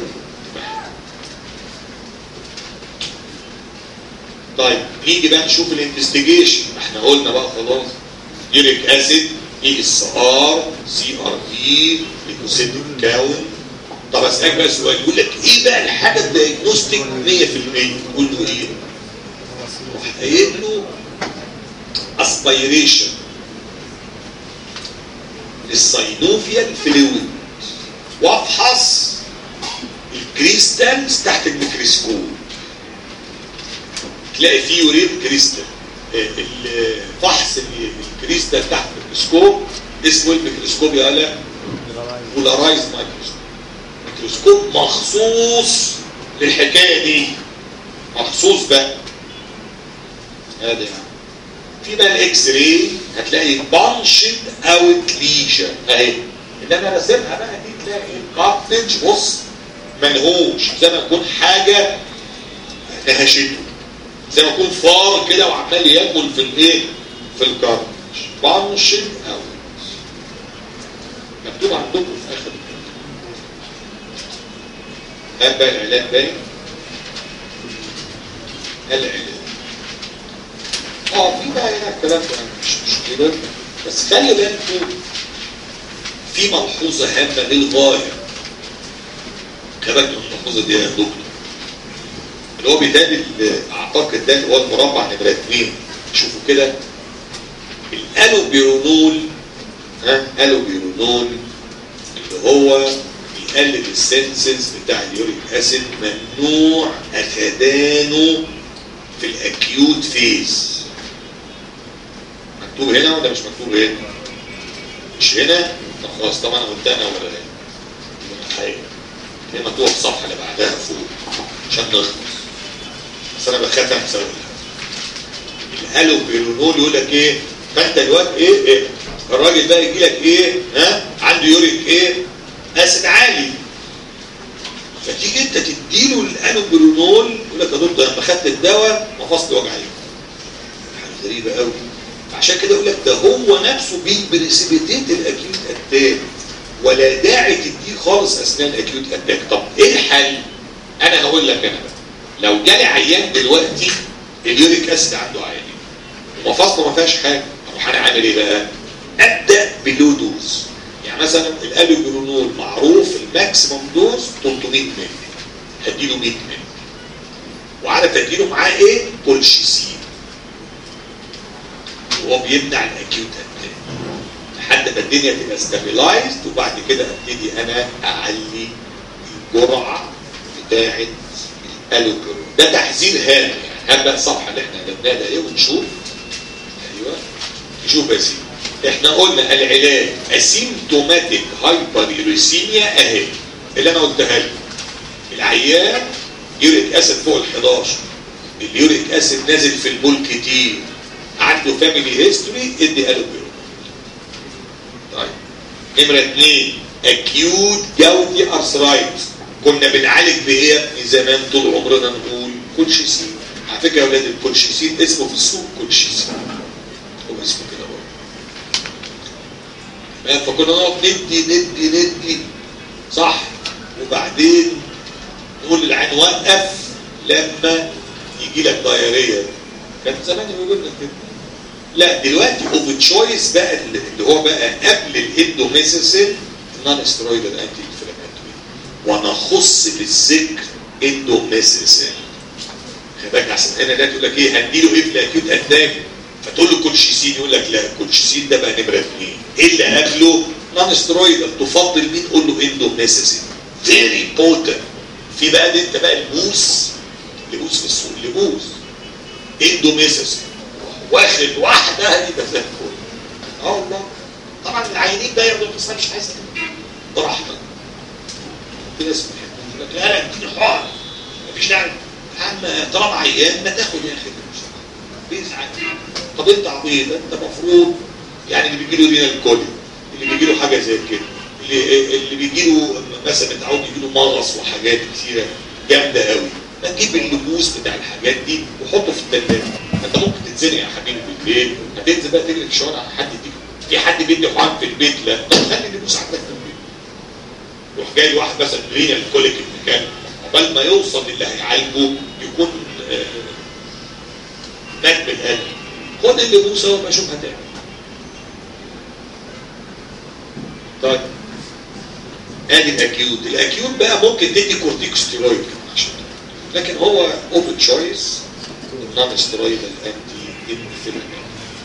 طيب نيجي بقى نشوف الانفستيجيشن احنا قلنا بقى خلاص يوريك اسيد اي اس ار سي ار بي ليكوسيتيك كاون طب اسالك بقى سؤال يقول لك ايه بقى الحاجه الدايجنوستيك 100% تقول له ايه؟ روح قايل له اسبيريشن للساينوفيال فلويد وافحص الكريستالز تحت الميكروسكوب تلاقي فيه يورين كريستال الفحص الكريستال تحت الميكروسكوب اسمه الميكروسكوب يا لا بولارايز مايكروسكوب ميكروسكوب مخصوص للحكايه دي مخصوص بقى هذا يعني في بقى الاكس راي هتلاقي بانشد اوت ليجن اهي اللي انا راسمها بقى دي تلاقي الكارتلج بص منهوش زي ما يكون حاجه نهشته زي ما يكون فار كده وعمال ياكل في الايه في الكارتلج بانشد اوت مكتوب عندكم في اخر هل بقى العلاج باين العلاج اه في بقى هنا الكلام ده مش مشكله بس خلي بالكم في ملحوظه هامه للغايه خلي بالك من الملحوظه دي يا دكتور اللي هو بيتقال اعتقد ده اللي هو المربع نمره اثنين شوفوا كده الالوبيرونول ها الوبيرونول اللي هو بيقلل السنسز بتاع اليوريك اسيد ممنوع اخدانه في الاكيوت فيز مكتوب هنا ولا مش مكتوب هنا مش هنا طب خلاص طبعا انا قلت انا ولا هنا حاجه هي مكتوبه في الصفحه اللي بعدها فوق عشان نخلص بس انا بخاف انسى الالوبيرونول يقول لك ايه فانت دلوقتي ايه, إيه الراجل ده يجي لك ايه ها عنده يوريك ايه اسيد عالي فتيجي انت تديله الانوبرونول يقول لك يا دكتور لما خدت الدواء مفاصلي وجعي حاجه غريبه قوي عشان كده يقول لك ده هو نفسه بيبريسيبيتيت الاكيوت اتاك ولا داعي تديه خالص اثناء الاكيوت اتاك طب ايه الحل؟ انا هقول لك انا بقى لو جالي عيان دلوقتي اليوريك اسيد عنده عالي ومفاصله ما فيهاش حاجه اروح انا عامل ايه بقى؟ ابدا بلو دوز يعني مثلا الالوبرونول معروف الماكسيموم دوز 300 مللي هديله 100 مللي وعارف اديله معاه ايه؟ كولشيسين وهو بيمنع الاكيوت اتاك لحد ما الدنيا تبقى ستابلايزد وبعد كده ابتدي انا اعلي الجرعه بتاعه الالوبرونول ده تحذير هام يعني هام بقى الصفحه اللي احنا جبناها ده ايه ونشوف ايوه نشوف يا سيدي احنا قلنا العلاج اسيمتوماتيك هايبر ايريسيميا اهي اللي انا قلتها لكم العيان يوريك اسيد فوق ال 11 اليوريك اسيد نازل في البول كتير عنده فاميلي هيستوري ادي الوبيرونول طيب نمرة اثنين اكيوت جودي ارثرايتس كنا بنعالج بايه يا ابني زمان طول عمرنا نقول كولشيسين على فكره يا اولاد الكولشيسين اسمه في السوق كولشيسين هو اسمه كده برضه فكنا نقعد ندي ندي ندي صح وبعدين نقول للعين وقف لما يجي لك دايريه كان زمان يقول لك كده لا دلوقتي اوف تشويس بقى اللي هو بقى قبل الاندوميسيسين نون سترويدال انتي انفلاماتوري ونخص بالذكر اندوميسيسين خلي بالك عشان هنا ده تقول لك ايه هديله ايه في الاكيوت اتاك فتقول له كولشيسين يقول لك لا كولشيسين ده بقى نمره اثنين ايه اللي قبله نون سترويدال تفضل مين قول له اندوميسيسين فيري بوتنت في بقى ده انت بقى الموس لبوس في السوق لبوس اندوميسيسين واخد واحده يبقى زي الفل اه والله طبعا العينين ده ياخدوا القصه مش عايز كده براحتك في ناس بتحب لا لا اديني حقن مفيش داعي يا عم طالما عيان ما تاخد يا اخي بيزعل طب انت عبيط انت المفروض يعني اللي بيجي له رينال كولي اللي بيجي له حاجه زي كده اللي اللي بيجي له مثلا متعود يجي له مغص وحاجات كتيره جامده قوي ما تجيب اللبوس بتاع الحاجات دي وحطه في الثلاجه انت ممكن تتزنق يا حبيبي بالليل هتنزل بقى تجري في الشوارع حد يديك في حد بيدي حقن في البيت لا طب خلي اللبوس عندك في البيت يروح جاي واحد مثلا رينال كوليك المكان قبل ما يوصل اللي هيعالجه يكون آه مات من القلب خد اللبوسه وما شوف هتعمل طيب ادي الاكيوت الاكيوت بقى ممكن تدي كورتيكوستيرويد عشان لكن هو اوبن تشويس نون ستيرويدال انتي انفلاماتوري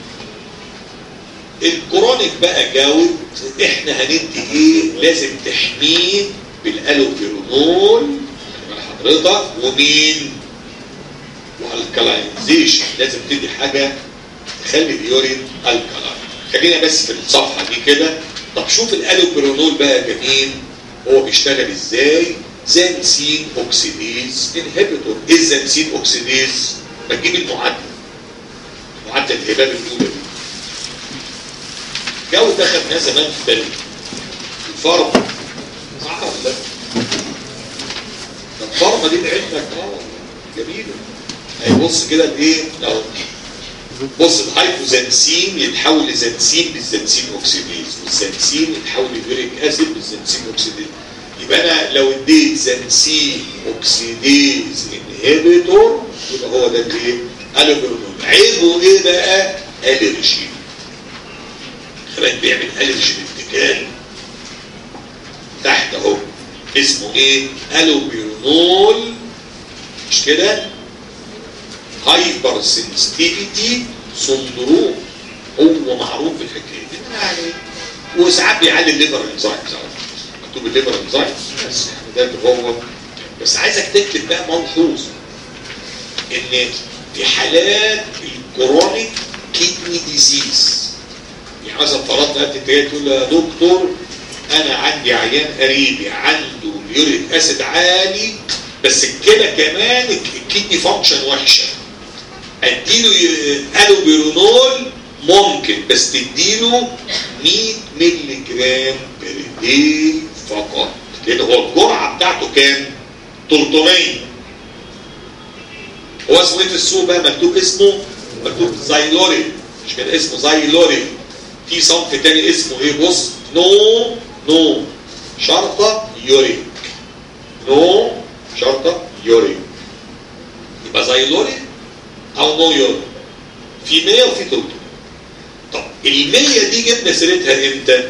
الكرونيك بقى جاود احنا هندي ايه لازم تحميه بالالوبيرونول حضرتك ومين والكلاينزيشن لازم تدي حاجه تخلي اليورين الكلاين خلينا بس في الصفحه دي كده طب شوف الالوبيرونول بقى جميل هو بيشتغل ازاي زنسين اوكسيديز انهبيتور ايه الزنسين اوكسيديز ما تجيب المعادله معادله الهباب الاولى دي جو ده خدناه زمان في بالي الفارما صح ولا لا؟ الفارما دي لعلمك اه جميله هيبص كده لايه؟ لو بص الهايبوزنسين يتحول لزنسين بالزنسين اوكسيديز والزنسين يتحول ليوريك اسيد بالزنسين اوكسيديز يبقى انا لو اديت زنسين اوكسيديز انهبيتور يبقى هو ده الايه؟ الوبرونول عيبه ايه بقى؟ الرجي كمان بيعمل الرجي ارتجال تحت اهو اسمه ايه؟ الوبرونول مش كده؟ هايبر سنسيتيفيتي سندروم هو معروف بالحكايه دي يعني وساعات بيعلي الليفر انزايمز مكتوب الليفر انزايمز بس يعني ده اللي هو بس عايزك تكتب بقى ملحوظ ان في حالات الكرونيك كيدني ديزيز يعني مثلا فرضنا انت جاي تقول يا دكتور انا عندي عيان قريبي عنده اليوريك اسيد عالي بس الكلى كمان الكيدني فانكشن وحشه اديله الوبيرونول ممكن بس تديله 100 مللي جرام بير داي فقط لان هو الجرعه بتاعته كام 300 هو اسمه ايه في السوق بقى مكتوب اسمه مكتوب زايلوري مش كده اسمه زايلوري في صنف تاني اسمه ايه بص نو نو شرطه يوريك نو شرطه يوريك يبقى زايلوري او نو يورو في 100 وفي 300 طب ال 100 دي جبنا سيرتها امتى؟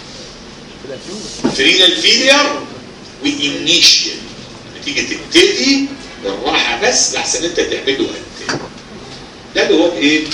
فرينال فيلير وانيشيال تيجي تبتدي بالراحه بس لحسن انت تعمله قد ده اللي هو ايه؟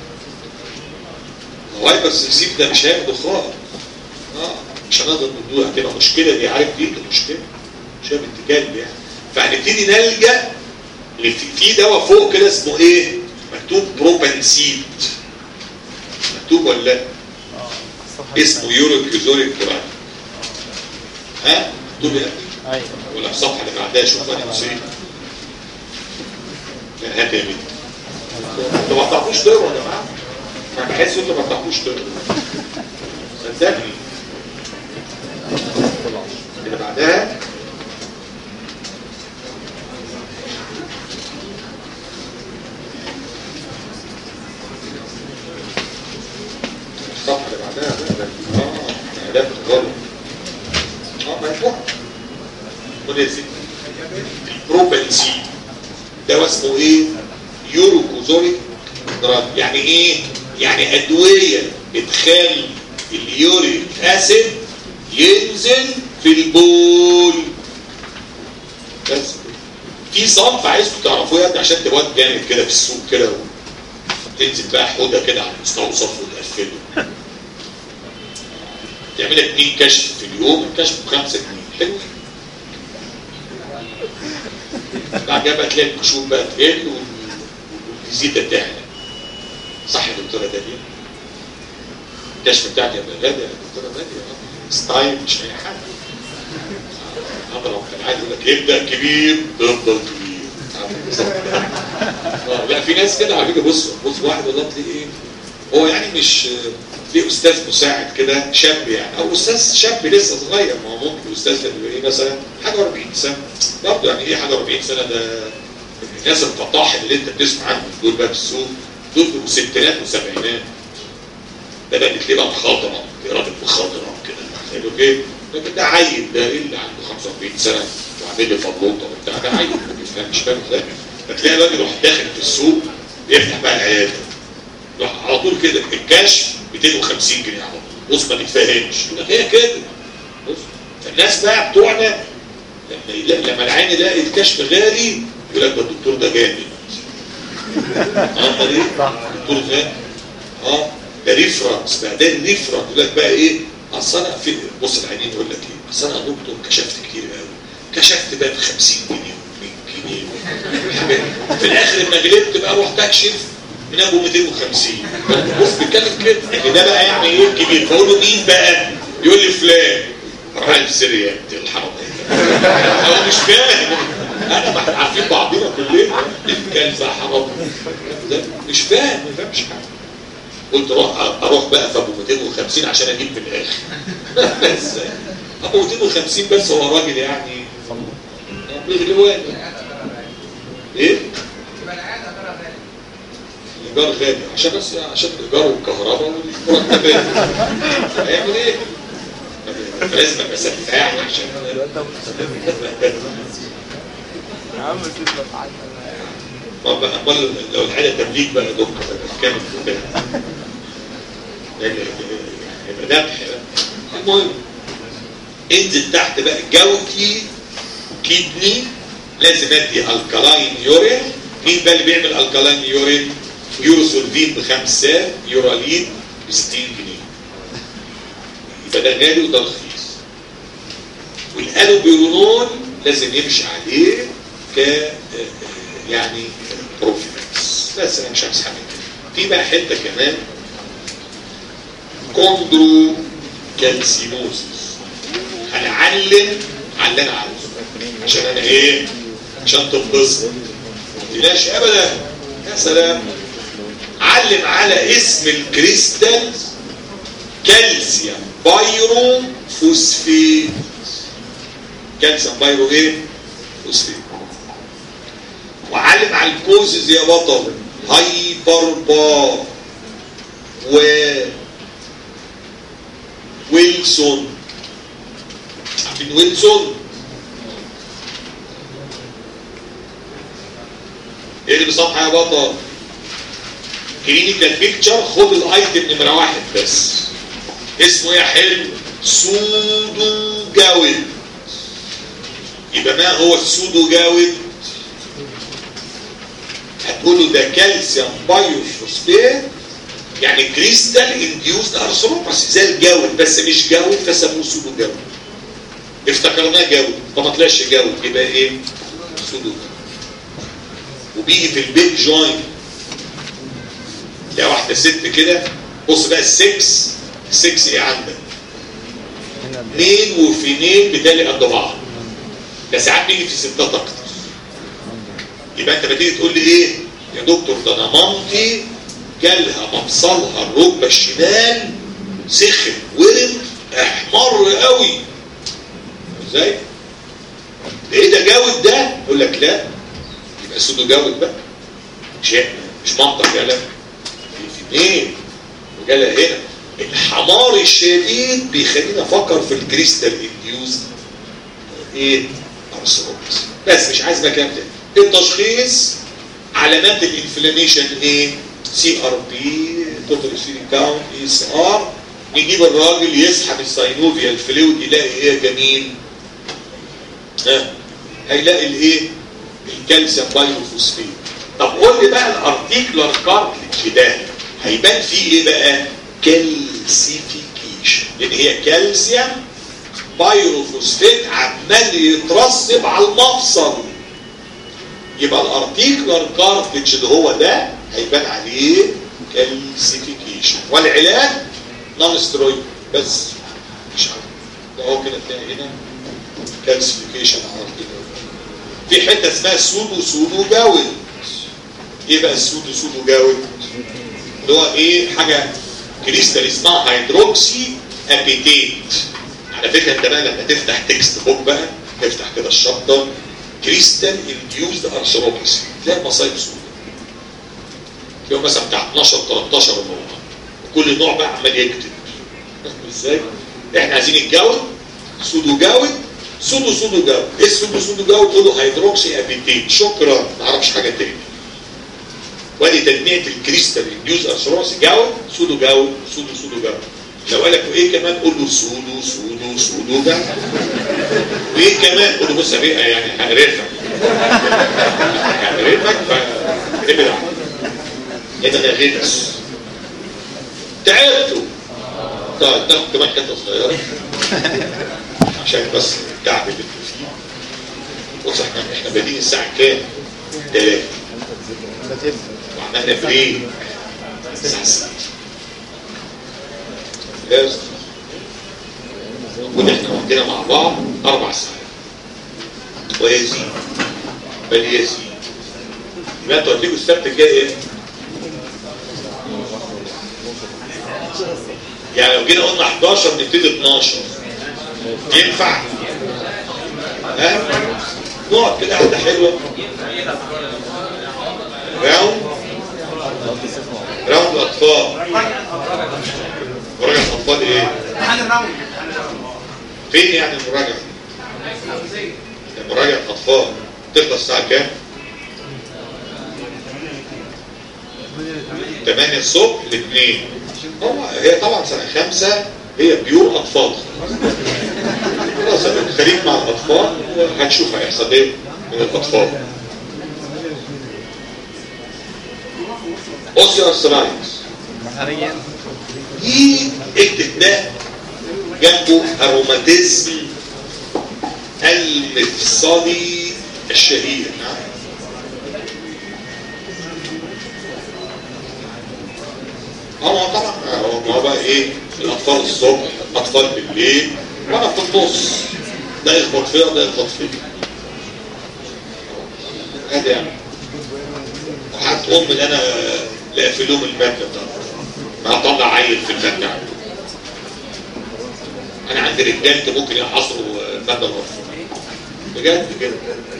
الهايبر سنسيف ده مش هياخده خالص اه مش هنقدر ندوها هتبقى مشكله دي عارف دي مشكله مش هي بنتكلم يعني فهنبتدي نلجا في دواء فوق كده اسمه ايه مكتوب بروبنسيد مكتوب ولا لا اسمه يوروكيوزوريك كوران ها مكتوب يا ابني ايوه ولا الصفحه اللي بعدها شوف انا نسيت لا هات يا بنت انتوا ما بتعرفوش تقروا يا جماعه انا بحس انتوا ما بتعرفوش تقروا صدقني اللي بعدها الصفحه اللي بعدها بقى ده اه اعداد غلط اه مفتوح خد يا سيدي البروبنسين ده اسمه ايه يوروكوزوريك دراج يعني ايه يعني ادويه بتخلي اليوريك اسيد ينزل في البول بس في صنف عايزكم تعرفوه يعني عشان تبقى جامد كده في السوق كده تنزل بقى حوده كده على المستوصف وتقفله تعمل لك 2 كشف في اليوم الكشف ب 5 جنيه حلو بعد كده بقى تلاقي الكشوف بقى تقل والفيزيتا تعلى صح يا دكتوره داليا الكشف بتاعك يبقى غالي يا دكتوره داليا ستايل مش اي حاجه اضرب كان عادي يقول لك ابدا كبير تفضل كبير آه، لا في ناس كده على فكره بص بص واحد والله تلاقيه ايه هو يعني مش في استاذ مساعد كده شاب يعني او استاذ شاب لسه صغير ما هو ممكن الاستاذ ده بيبقى ايه مثلا حاجه 40 سنه برضه يعني ايه حاجه 40 سنه ده الناس الفطاح اللي انت بتسمع عنهم دول بقى في السوق دول بيبقوا ستينات وسبعينات ده بقى تلاقيه بقى خضراء راجل مخضرم كده حلو كده لكن ده عيل ده ايه اللي عنده 45 سنه وعامل لي فضلوطه وبتاع ده عيل ما بيفهم مش فاهم ازاي فتلاقي الراجل يروح داخل في السوق يفتح بقى العياده يروح على طول كده الكشف 250 جنيه على طول بص ما بيتفهمش يقول لك هي كده بص فالناس بقى بتوعنا لما يلاقي لما العين يلاقي الكشف غالي يقول لك ده الدكتور ده جامد اه ليه؟ الدكتور غالي اه ده ريفرنس بقى ده الريفرنس يقول لك بقى ايه اصل انا في بص العينين يقول لك ايه اصل انا يا دكتور كشفت كتير قوي كشفت بقى ب 50 جنيه و100 جنيه حاجات. في الاخر لما غلبت بقى رحت اكشف من ابو 250 بص بيتكلم كده لكن ده بقى يعني ايه كبير فاقول له مين بقى يقول لي فلان راح السريات الحرام هو مش فاهم انا ما احنا عارفين بعضنا كلنا الكلب حرام ده مش فاهم ما فاهمش حاجه قلت اروح اروح بقى في ابو 250 عشان اجيب في الاخر بس ابو 250 بس هو راجل يعني بغلوان ايه؟ الايجار غالي عشان بس عشان الايجار والكهرباء والمرتبات هيعمل ايه؟ لازم ابقى سفاح عشان يا عم سيبنا في حاجة طب امال لو الحاله تمليك بقى دكتور كام كده يبقى ذبح بقى. المهم انزل تحت بقى جوكي كيدني لازم ادي الكالاين يورين مين بقى اللي بيعمل الكالاين يورين يوروسولفين بخمسة يورالين ب 60 جنيه يبقى ده غالي وده رخيص والالوبيرونول لازم يمشي عليه ك يعني بروفيلاكس بس انا مش عايز حاجه كده في بقى حته كمان كوندرو كالسينوسيس هنعلم على اللي انا عاوزه عشان انا ايه عشان تنبسط ما تقلقش ابدا يا سلام علم على اسم الكريستالز كالسيوم بايرو فوسفيت كالسيوم بايرو ايه فوسفيت وعلم على الكوزز يا بطل هايبر بار و ويلسون عارفين ويلسون ايه اللي بصفحه يا بطل كلينيكال بيكتشر خد الايتم نمره واحد بس اسمه يا حلو سودو جاود يبقى ما هو السودو جاود هتقولوا ده كالسيوم بايوفوسفات يعني كريستال انديوزد ارثروباس زي الجود بس مش جود فسموه سودو جود افتكرناه جود فما طلعش جود يبقى ايه سودو جود وبيجي في البيت جوينت يا واحده ست كده بص بقى السكس السكس ايه عندك مين وفينين بتالي قد بعض ده ساعات بيجي في ستات اكتر يبقى انت بتيجي تقول لي ايه يا دكتور ده انا مامتي جالها مفصلها الركبه الشمال سخن ورم احمر قوي ازاي؟ ايه ده جاود ده؟ يقول لك لا يبقى سودو جاود بقى مش مش منطق يا لا في اثنين وجالها هنا الحمار الشديد بيخليني افكر في الكريستال انديوز ايه؟ ارثروبس بس مش عايز بقى كلام تاني التشخيص علامات الانفلاميشن ايه؟ سي ار بي توتال سيري كاونت اي اس ار نجيب الراجل يسحب الساينوفيا الفلويد يلاقي ايه يا جميل؟ ها هيلاقي الايه؟ الكالسيوم بايروفوسفيت طب قول لي بقى الارتيكولار كارتلج ده هيبان فيه ايه بقى؟ كالسيفيكيشن لان هي كالسيوم بايروفوسفيت عمال يترسب على المفصل يبقى الارتيكولار كارتلج اللي هو ده هيبان عليه كالسيفيكيشن والعلاج نون سترويد بس مش عارف ده هو كده تلاقي هنا كالسيفيكيشن ارتيكولار في حته اسمها سودو سودو جاود ايه بقى السودو سودو جاود اللي هو ايه حاجه كريستال اسمها هيدروكسي ابيتيت على فكره انت بقى لما تفتح تكست بوك بقى تفتح كده الشابتر كريستال انديوزد ارثروباسي تلاقي مصايب سوداء تلاقيهم مثلا بتاع 12 13 نوع وكل نوع بقى عمال يكتب ازاي؟ احنا عايزين الجود سودو جود سودو سودو جود ايه السودو سودو جود؟ تقول له هيدروكسي ابيتيت شكرا ما اعرفش حاجه تاني وادي تنميه الكريستال انديوز ارثروباسي جود سودو جود سودو سودو جود لو قال لك ايه كمان قول له سودو سودو سودو ده وايه كمان قول له بص يا بيه يعني هقرفك هقرفك فابعد عنه ايه ده غلس تعبتوا طيب تاخد كمان حته صغيره عشان بس التعب اللي انتوا فيه بص احنا احنا بادئين الساعه كام؟ 3 وعملنا بريك الساعه 6 لازم نكون احنا عندنا مع بعض اربع ساعات ويزيد بل يزيد يبقى انتوا هتيجوا السبت الجاي ايه؟ يعني لو جينا قلنا 11 نبتدي 12 ينفع؟ ها؟ نقعد كده قعده حلوه راوند راوند اطفال مراجعة أطفال إيه؟ فين يعني المراجعة؟ مراجعة أطفال تخلص الساعة كام؟ 8 الصبح ل 2 هو هي طبعا سنة خمسة هي بيور أطفال خلاص خليك مع الأطفال وهتشوف هيحصل إيه من الأطفال أوسيوارثرايتس دي اكتب ده جنبه الروماتيزم المفصلي الشهير هو طبعا هو هو بقى ايه الاطفال الصبح اطفال بالليل وانا في النص ده يخبط فيا ده يخبط فيا ادي يعني وحتى ام اللي انا لاقف لهم الماده بتاعته ما هطلع عيل في المادة عنده انا عندي رجالة ممكن يحصروا مادة الغرفة بجد كده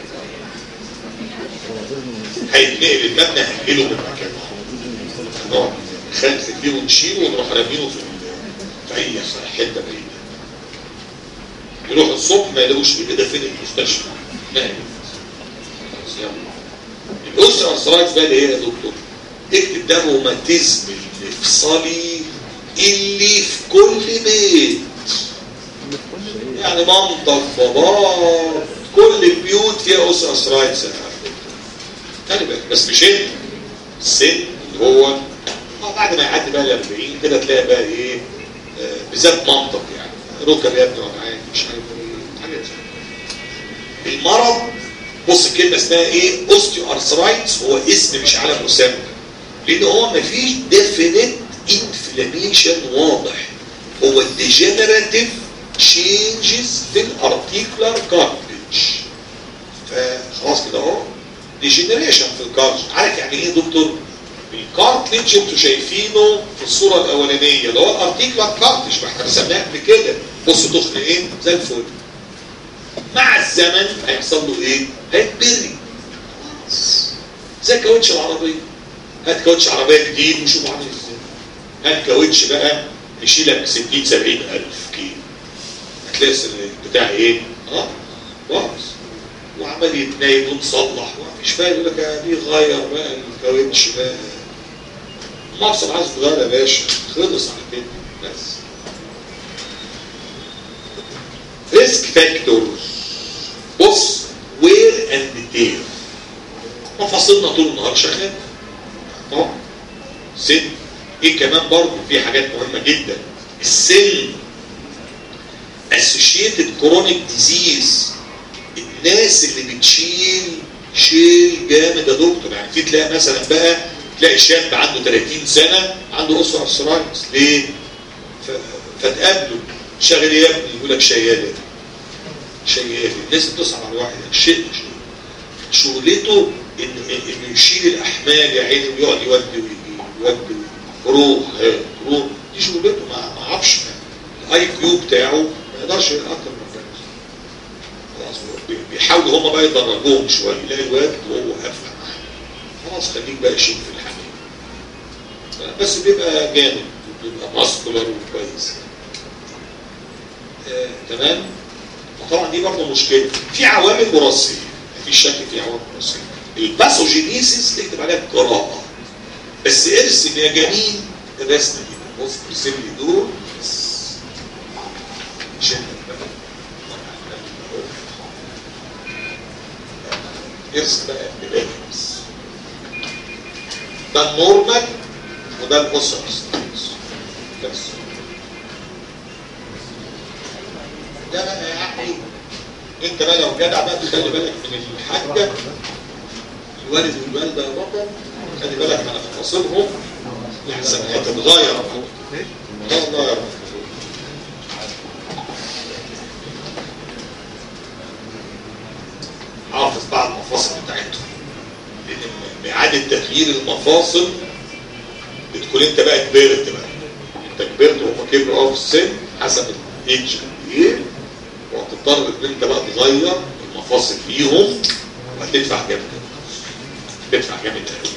هيتنقل المبنى هنقله من مكانه نقعد نخلف فيه ونشيله ونروح رامينه في في اي حته بعيده يروح الصبح ما يلاقوش ايه ده فين المستشفى نايم الاسره ارثرايتس بقى ايه يا دكتور؟ اكتب ده روماتيزم المفصلي اللي في كل بيت يعني مامتك باباك كل البيوت فيها اوس ارثرايتس خلي بالك بس مش انت السن اللي هو اه بعد ما يعدي بقى ال 40 كده تلاقي بقى ايه آه بالذات مامتك يعني ركب يا ابني وجعان مش عارف ايه حاجات المرض بص الكلمه اسمها ايه اوستيو ارثرايتس هو اسم مش علم مسمى لان هو مفيش ديفينيت انفلاميشن واضح هو الديجنراتيف تشينجز في الارتيكولار كارتج فخلاص كده اهو ديجنريشن في الكارتلج عارف يعني ايه يا دكتور الكارتلج انتوا شايفينه في الصوره الاولانيه اللي هو الارتيكلر كارتلج ما احنا رسمناه قبل كده بص تخن ايه زي الفل مع الزمن هيحصل له ايه هيتبري زي كاوتش العربيه هات كاوتش عربيه جديد وشوف عامل ازاي هات كاوتش بقى يشيلك 60 70 الف كيلو هتلاقي بتاع ايه اه باظ وعمال يتنايم ونصلح ومفيش فايده يقول لك دي غير بقى الكاوتش بقى مفصل عايز تغير يا باشا خلص على كده بس ريسك فاكتورز بص وير اند تير مفاصلنا طول النهار شغال اه سن ايه كمان برضه في حاجات مهمه جدا السن اسوشيتد كرونيك ديزيز الناس اللي بتشيل شيل جامد يا دكتور يعني في تلاقي مثلا بقى تلاقي شاب عنده 30 سنه عنده اسره ارثرايتس ليه؟ فتقابله شغل ايه يا ابني يقول لك شيال شيال الناس بتصعب على الواحد شيء شغلته ان انه يشيل الاحمال يا عيني ويقعد يودي ويجي يودي روح روح دي شغلته ما ما اعرفش الاي كيو بتاعه ما يقدرش اكتر من كده خلاص بيحاولوا هم بقى يدرجوهم شويه يلاقي الواد وهو قافله معاه خلاص خليك بقى شيل في الحمام بس بيبقى جامد بيبقى ماسكولار وكويس آه، تمام طبعا دي برضه مشكله في عوامل وراثيه مفيش شك في عوامل وراثيه الباثوجينيسيس تكتب عليها قراءه بس ارسم يا جميل الرسمه دي بص ارسم لي دول بس عشان ارسم بقى بدايه بس ده النورمال وده الاسر بس ده بقى يا اخي انت بقى لو جدع بقى تخلي بالك من الحاجه الوالد والوالده يا بطل خلي بالك من تفاصيلهم لحسن هتتغير الله الله يا رب حافظ بقى المفاصل بتاعتهم لان اعاده تغيير المفاصل بتكون انت بقى كبرت بقى انت كبرت وهم كبروا اه في السن حسب الايدج ايه وهتضطر ان انت بقى تغير المفاصل فيهم وهتدفع جامد تدفع جامد قوي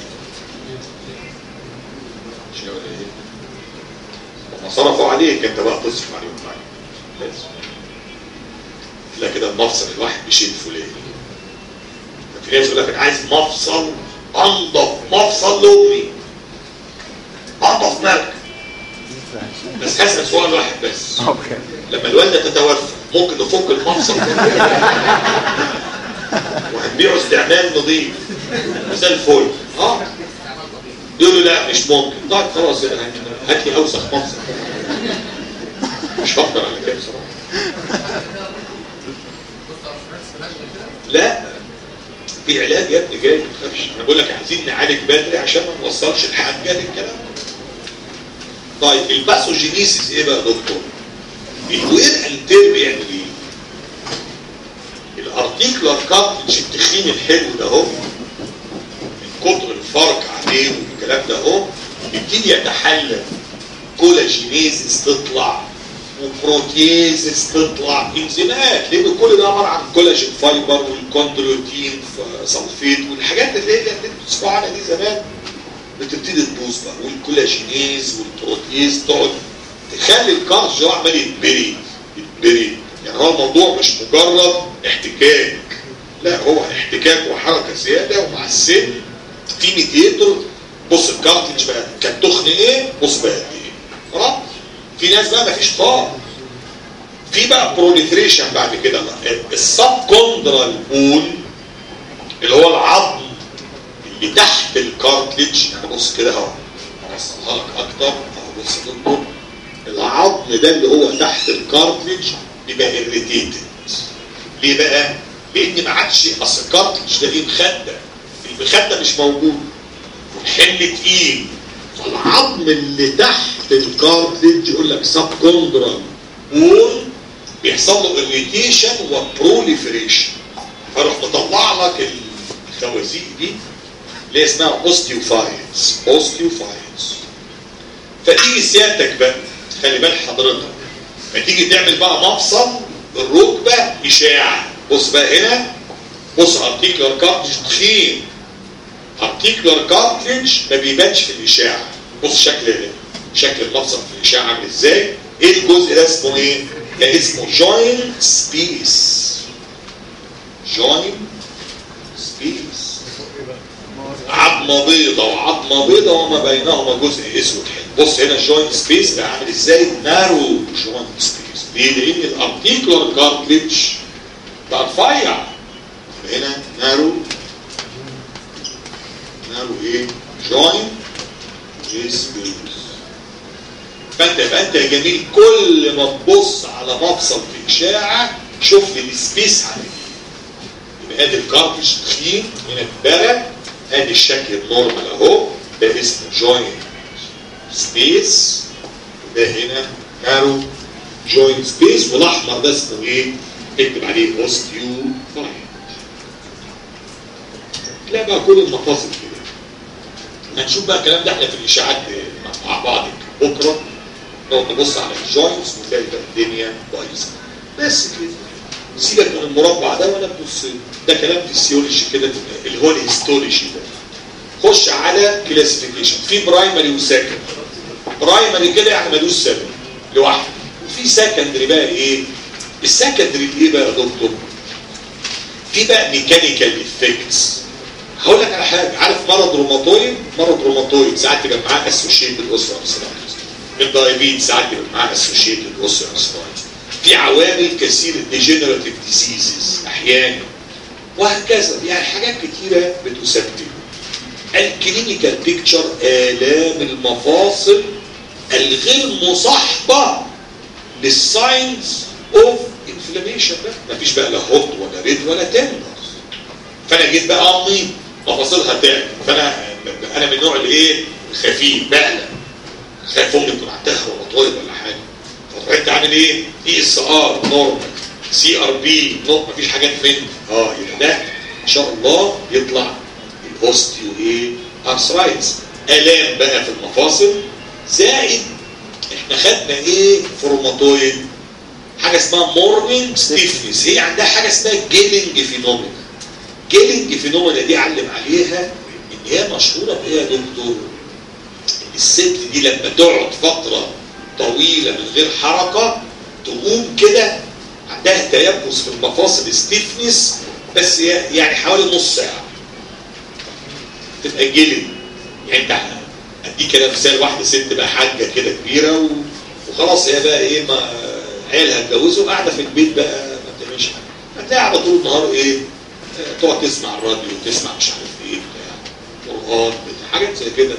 مش ولا ايه هم صرفوا عليك انت بقى تصرف عليهم بعد بس لا كده المفصل الواحد بيشيل فلان في ناس يقول لك انا عايز مفصل انضف مفصل لامي انضف مركب بس هسأل سؤال واحد بس اوكي لما الوالده تتوفى ممكن نفك المفصل وهنبيعه استعمال نظيف زي الفل اه يقولوا لا مش ممكن طيب خلاص يبقى هات لي اوسخ مفصل مش هقدر على كده بصراحه لا في علاج يا ابني جاي ما تخافش انا بقول لك عايزين نعالج بدري عشان ما نوصلش الحاجه للكلام طيب الباثوجينيسيس ايه بقى يا دكتور؟ الوير انتير بيعمل ايه؟ الارتيكولار كارتج التخين الحلو ده اهو من كتر الفرق عليه والكلام ده اهو يبتدي يتحلل كولاجينيزيس تطلع وبروتيزيس تطلع انزيمات لان كل ده عباره عن كولاجين فايبر والكوندروتين سلفيت والحاجات اللي هي اللي انتوا بتسمعوا عنها دي زمان بتبتدي تبوظ بقى والكولاجينيز والبروتيز تقعد تخلي الكارج ده عمال يتبري يتبري يعني هو الموضوع مش مجرد احتكاك لا هو احتكاك وحركه زياده ومع السن في ميديتور بص الكارتج بقى كان تخن ايه بص بقى قد ايه خلاص في ناس بقى مفيش طاقه في بقى بروليفريشن بعد كده السب كوندرال بول اللي هو العظم اللي تحت الكارتليج يعني بص كده اهو هوصلها لك اكتر اهو بص يا دكتور العظم ده اللي هو تحت الكارتليج بيبقى اريتيتد ليه بقى؟ لان ما عادش اصل الكارتليج ده ليه مخده المخده مش موجود والحمل تقيل فالعظم اللي تحت الكارتليج يقول لك سب كوندرال بول بيحصل له اريتيشن وبروليفريشن فروح مطلع لك الخوازيق دي اللي هي اسمها اوستيوفايتس اوستيوفايتس فتيجي سيادتك بقى خلي بال حضرتك فتيجي تعمل بقى مفصل الركبه اشاعه بص بقى هنا بص ارتيكلر كارتج تخين ارتيكلر كارتج ما بيبانش في الاشاعه بص شكل شكل المفصل في الاشاعه عامل ازاي ايه الجزء ده اسمه ايه ده اسمه جوينت سبيس جوينت سبيس عظمه بيضة وعظمه بيضة وما بينهما جزء اسود حلو بص هنا الجوينت سبيس بقى عامل ازاي نارو جوينت سبيس ليه لان الارتيكولار كارتليج بقى رفيع هنا نارو نارو ايه جوينت سبيس فانت يبقى انت يا جميل كل ما تبص على مفصل في اشاعه شوف لي السبيس عليه يبقى ادي الكارتليج تخين هنا اتبرد ادي الشكل النورمال اهو ده اسمه جوينت سبيس ده هنا نارو جوينت سبيس والاحمر ده اسمه ايه؟ اكتب عليه اوستيو فايت تلاقي بقى كل المفاصل كده هنشوف بقى الكلام ده احنا في الاشاعات مع بعض بكره نقعد نبص على الجوينتس ونلاقي بقى الدنيا بايظه بس كده سيبك من المربع ده ولا تبص ده كلام فيسيولوجي كده اللي هو الهيستولوجي ده خش على كلاسيفيكيشن في برايمري وسكندري برايمري كده يعني ملوش سبب لوحده وفي سكندري بقى ايه السكندري ايه بقى يا دكتور في بقى ميكانيكال افكتس هقول لك على حاجه عارف مرض روماتويد مرض روماتويد ساعات تبقى معاه اسوشيتد اوسر الدايبيت ساعات يبقى معاه اسوشيتد اوسر في عوامل كثيره ديجنراتيف ديزيزز احيانا وهكذا يعني حاجات كتيره بتسبب الكلينيكال بيكتشر الام المفاصل الغير مصاحبه للساينز اوف انفلاميشن ده مفيش بقى لا هوت ولا ريد ولا تندر فانا جيت بقى امي مفاصلها تعب فانا انا من النوع اللي ايه خفيف بقلق خايف امي تكون عندها روماتويد ولا حاجه فرحت عامل ايه اي اس ار نورمال سي ار بي نورمال مفيش حاجات من اه يبقى ده ان شاء الله يطلع الاوستيو ايه ارثرايتس الام بقى في المفاصل زائد احنا خدنا ايه في الروماتويد حاجه اسمها مورنينج ستيفنس هي عندها حاجه اسمها جيلنج فينومينا جيلنج فينومينا دي علم عليها ان هي مشهوره بايه يا دكتور الست دي لما تقعد فتره طويله من غير حركه تقوم كده عندها تيبس في المفاصل ستيفنس بس يعني حوالي نص ساعه تبقى جيلنج يعني انت اديك كده مثال واحده ست بقى حاجه كده كبيره و... وخلاص هي بقى ايه ما عيالها اتجوزوا قاعده في البيت بقى ما بتعملش حاجه هتلاقي قاعده طول النهار ايه تقعد تسمع الراديو تسمع مش عارف ايه بتاع قران حاجات زي كده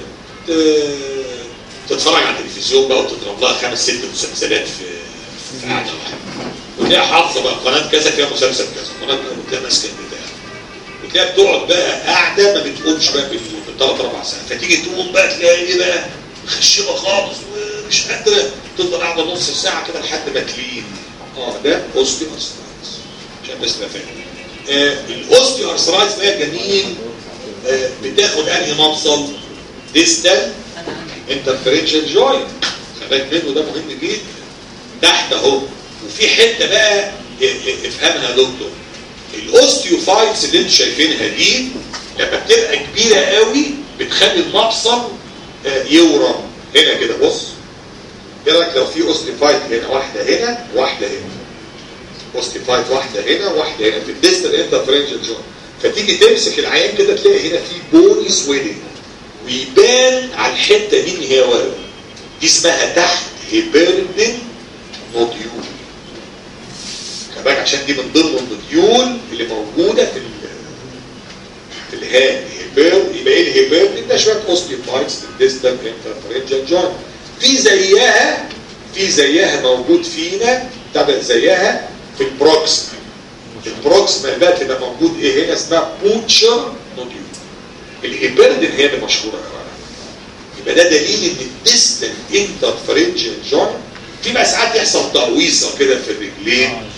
تتفرج على التلفزيون بقى وتضرب لها خمس ست مسلسلات في في قعده واحده وتلاقي حافظه بقى قناه كذا فيها مسلسل كذا قناه وتلاقي ماسكه البتاع وتلاقي بتقعد بقى قاعده ما بتقومش بقى بالثلاث اربع ساعات فتيجي تقوم بقى تلاقي ايه بقى مخشبه خالص ومش قادره تفضل قاعده نص ساعه كده لحد ما تلين اه ده اوستيو ارثرايتس عشان بس تبقى فاهم آه الاوستيو ارثرايتس بقى جميل آه بتاخد انهي مفصل ديستال انترفيرنشال جوينت خلي منه ده مهم جدا تحت اهو وفي حته بقى افهمها يا دكتور الاوستيوفايتس اللي انتوا شايفينها دي لما بتبقى كبيره قوي بتخلي المفصل يورم هنا كده بص ايه رايك لو في اوستيفايت هنا واحده هنا واحده هنا اوستيفايت واحده هنا واحده هنا في الديستال انترفيرنشال جوينت فتيجي تمسك العيان كده تلاقي هنا في بوني سويلنج ويبان على الحته دي ان هي ورم دي اسمها تحت هيبردن نوديول كمان عشان دي من ضمن النوديول اللي موجوده في في الهان هيبر يبقى ايه الهيبردن ده شويه اوستيوفايتس في الديستال انترفرنجال جوينت في زيها في زيها موجود فينا تبع زيها في البروكسيمال البروكسيمال بقى تبقى موجود ايه هنا اسمها بوتشر نوديول الهيبردن هي اللي مشهوره قوي يبقى ده دليل ان الديستال انترفرنجال جوينت في بقى ساعات يحصل تقويصه كده في الرجلين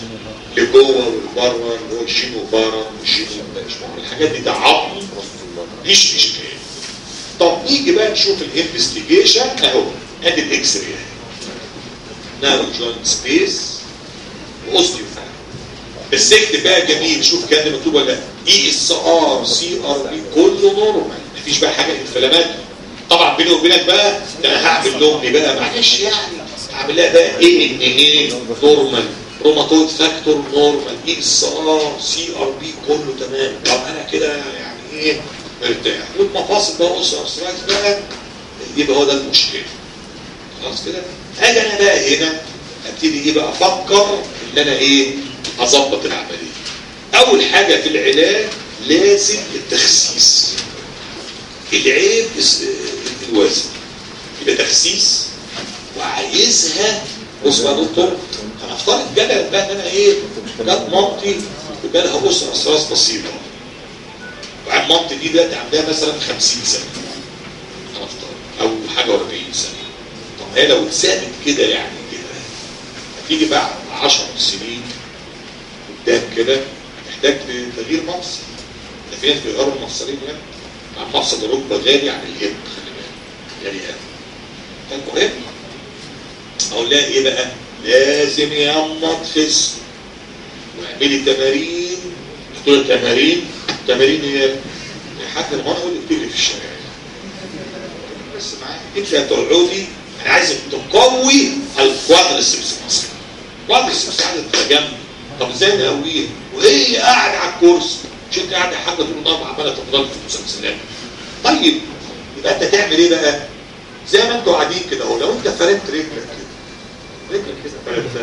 لجوه ولبره اللي هو الشينو بارا والشينو الحاجات دي ده عظم مش اشكال طب نيجي بقى نشوف الانفستيجيشن اهو ادي الاكس راي نارو جوينت سبيس واوستيو بس اكتب بقى جميل شوف كان مكتوب ولا لا اي اس ار سي ار بي كله نورمال مفيش بقى حاجه انفلامات طبعا بيني وبينك بقى ده انا هعمل لامي بقى معلش يعني هعمل لها بقى ايه ان ايه نورمال روماتويد فاكتور نورمال اي اس ار سي ار بي كله تمام طب انا كده يعني ايه مرتاح والمفاصل بقى قص ارثرايتس بقى يبقى هو ده المشكله خلاص كده اجي انا بقى هنا ابتدي ايه بقى افكر ان انا ايه اظبط العمليه اول حاجه في العلاج لازم التخسيس العيب اس- الوزن يبقى تخسيس وعايزها بص بقى يا دكتور هنفترض جدلا بقى ان انا ايه كانت مامتي يبقى لها اسره اسراس بسيطه وعن مامتي دي دلوقتي عندها مثلا 50 سنه هنفترض او حاجه و40 سنه طب هي لو اتسابت كده يعني كده هتيجي بعد 10 سنين قدام كده هتحتاج لتغيير مفصل ده في ناس بيغيروا المفصلين يعني مع مفصل الركبه غالي عن الهب خلي بالك غالي قوي فالمهم اقول لها ايه بقى؟ لازم ياما تخس واعملي تمارين تقول تمارين تمارين ايه؟ حتى لما انا اقول لك تجري في الشارع بس معايا انت هتقعدي انا عايزك تقوي الكوادرسبس مثلا الكوادرسبس قاعده تتجمع طب ازاي نقويها؟ وهي قاعده على الكرسي مش انت قاعده حاجه طول النهار عماله تفضل في المسلسلات طيب يبقى انت تعمل ايه بقى؟ زي ما انتوا قاعدين كده اهو لو انت فردت رجلك كده رجلك كده فردتها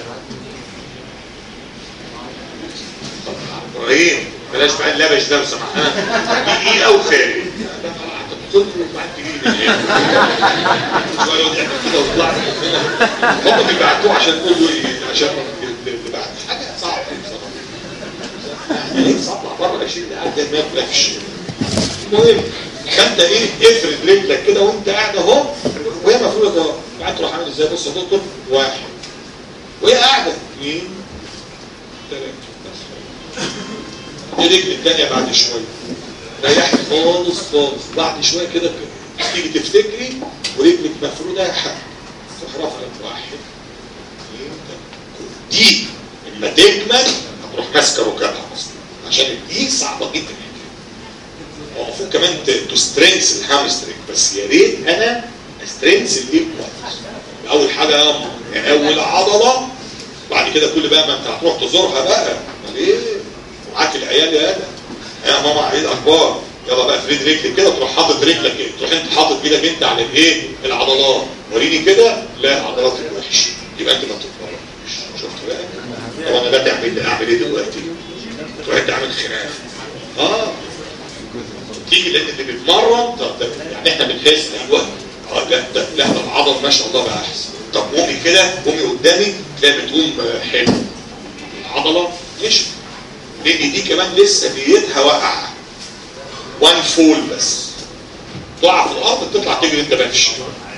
طب ابراهيم بلاش بقى اللبش ده لو سمحنا دقيقه وخارج قلت له بعد تجيلي بالليل شويه يقعد يعمل كده ويطلع لي من هنا هم بيبعتوه عشان يقولوا ايه عشان تبعت حاجه صعبه بصراحه يعني صعبه بره 20 قاعد زي ما ياكلكش المهم فانت ايه افرد رجلك كده وانت قاعد اهو وهي مفروضه اهو بعد تروح عامل ازاي بص يا دكتور واحد وهي قاعده اثنين ثلاثه بس الرجل الثانيه بعد شويه ريحت خالص خالص بعد شويه كده كده تيجي تفتكري ورجلك مفروده حق تروح رافعه واحد اثنين ثلاثة. دي لما تكمل هتروح ماسكه ركبها اصلا عشان دي صعبه جدا هو المفروض كمان تسترنس الهامسترنج بس يا ريت انا استرنس الليل كويس اول حاجه يا أما اول عضله بعد كده كل بقى ما انت هتروح تزورها بقى امال ايه معاك العيال يا ادم يا ماما عيد اخبار يلا بقى فريد رجلك كده تروح حاطط رجلك كده تروح انت حاطط ايدك انت على الايه العضلات وريني كده لا عضلاتك وحش يبقى انت ما تتمرنش شفت بقى هو انا ده تعمل اعمل ايه دلوقتي تروح انت عامل خناقه اه تيجي لان اللي بيتمرن طب ده يعني احنا بنحس ايوه اه لا ده لا ده العضل ما شاء الله بقى احسن طب قومي كده قومي قدامي تلاقي بتقوم آه، حلو العضله مش لان دي كمان لسه نيتها واقعه وان فول بس تقع في الارض تطلع تجري انت ماشي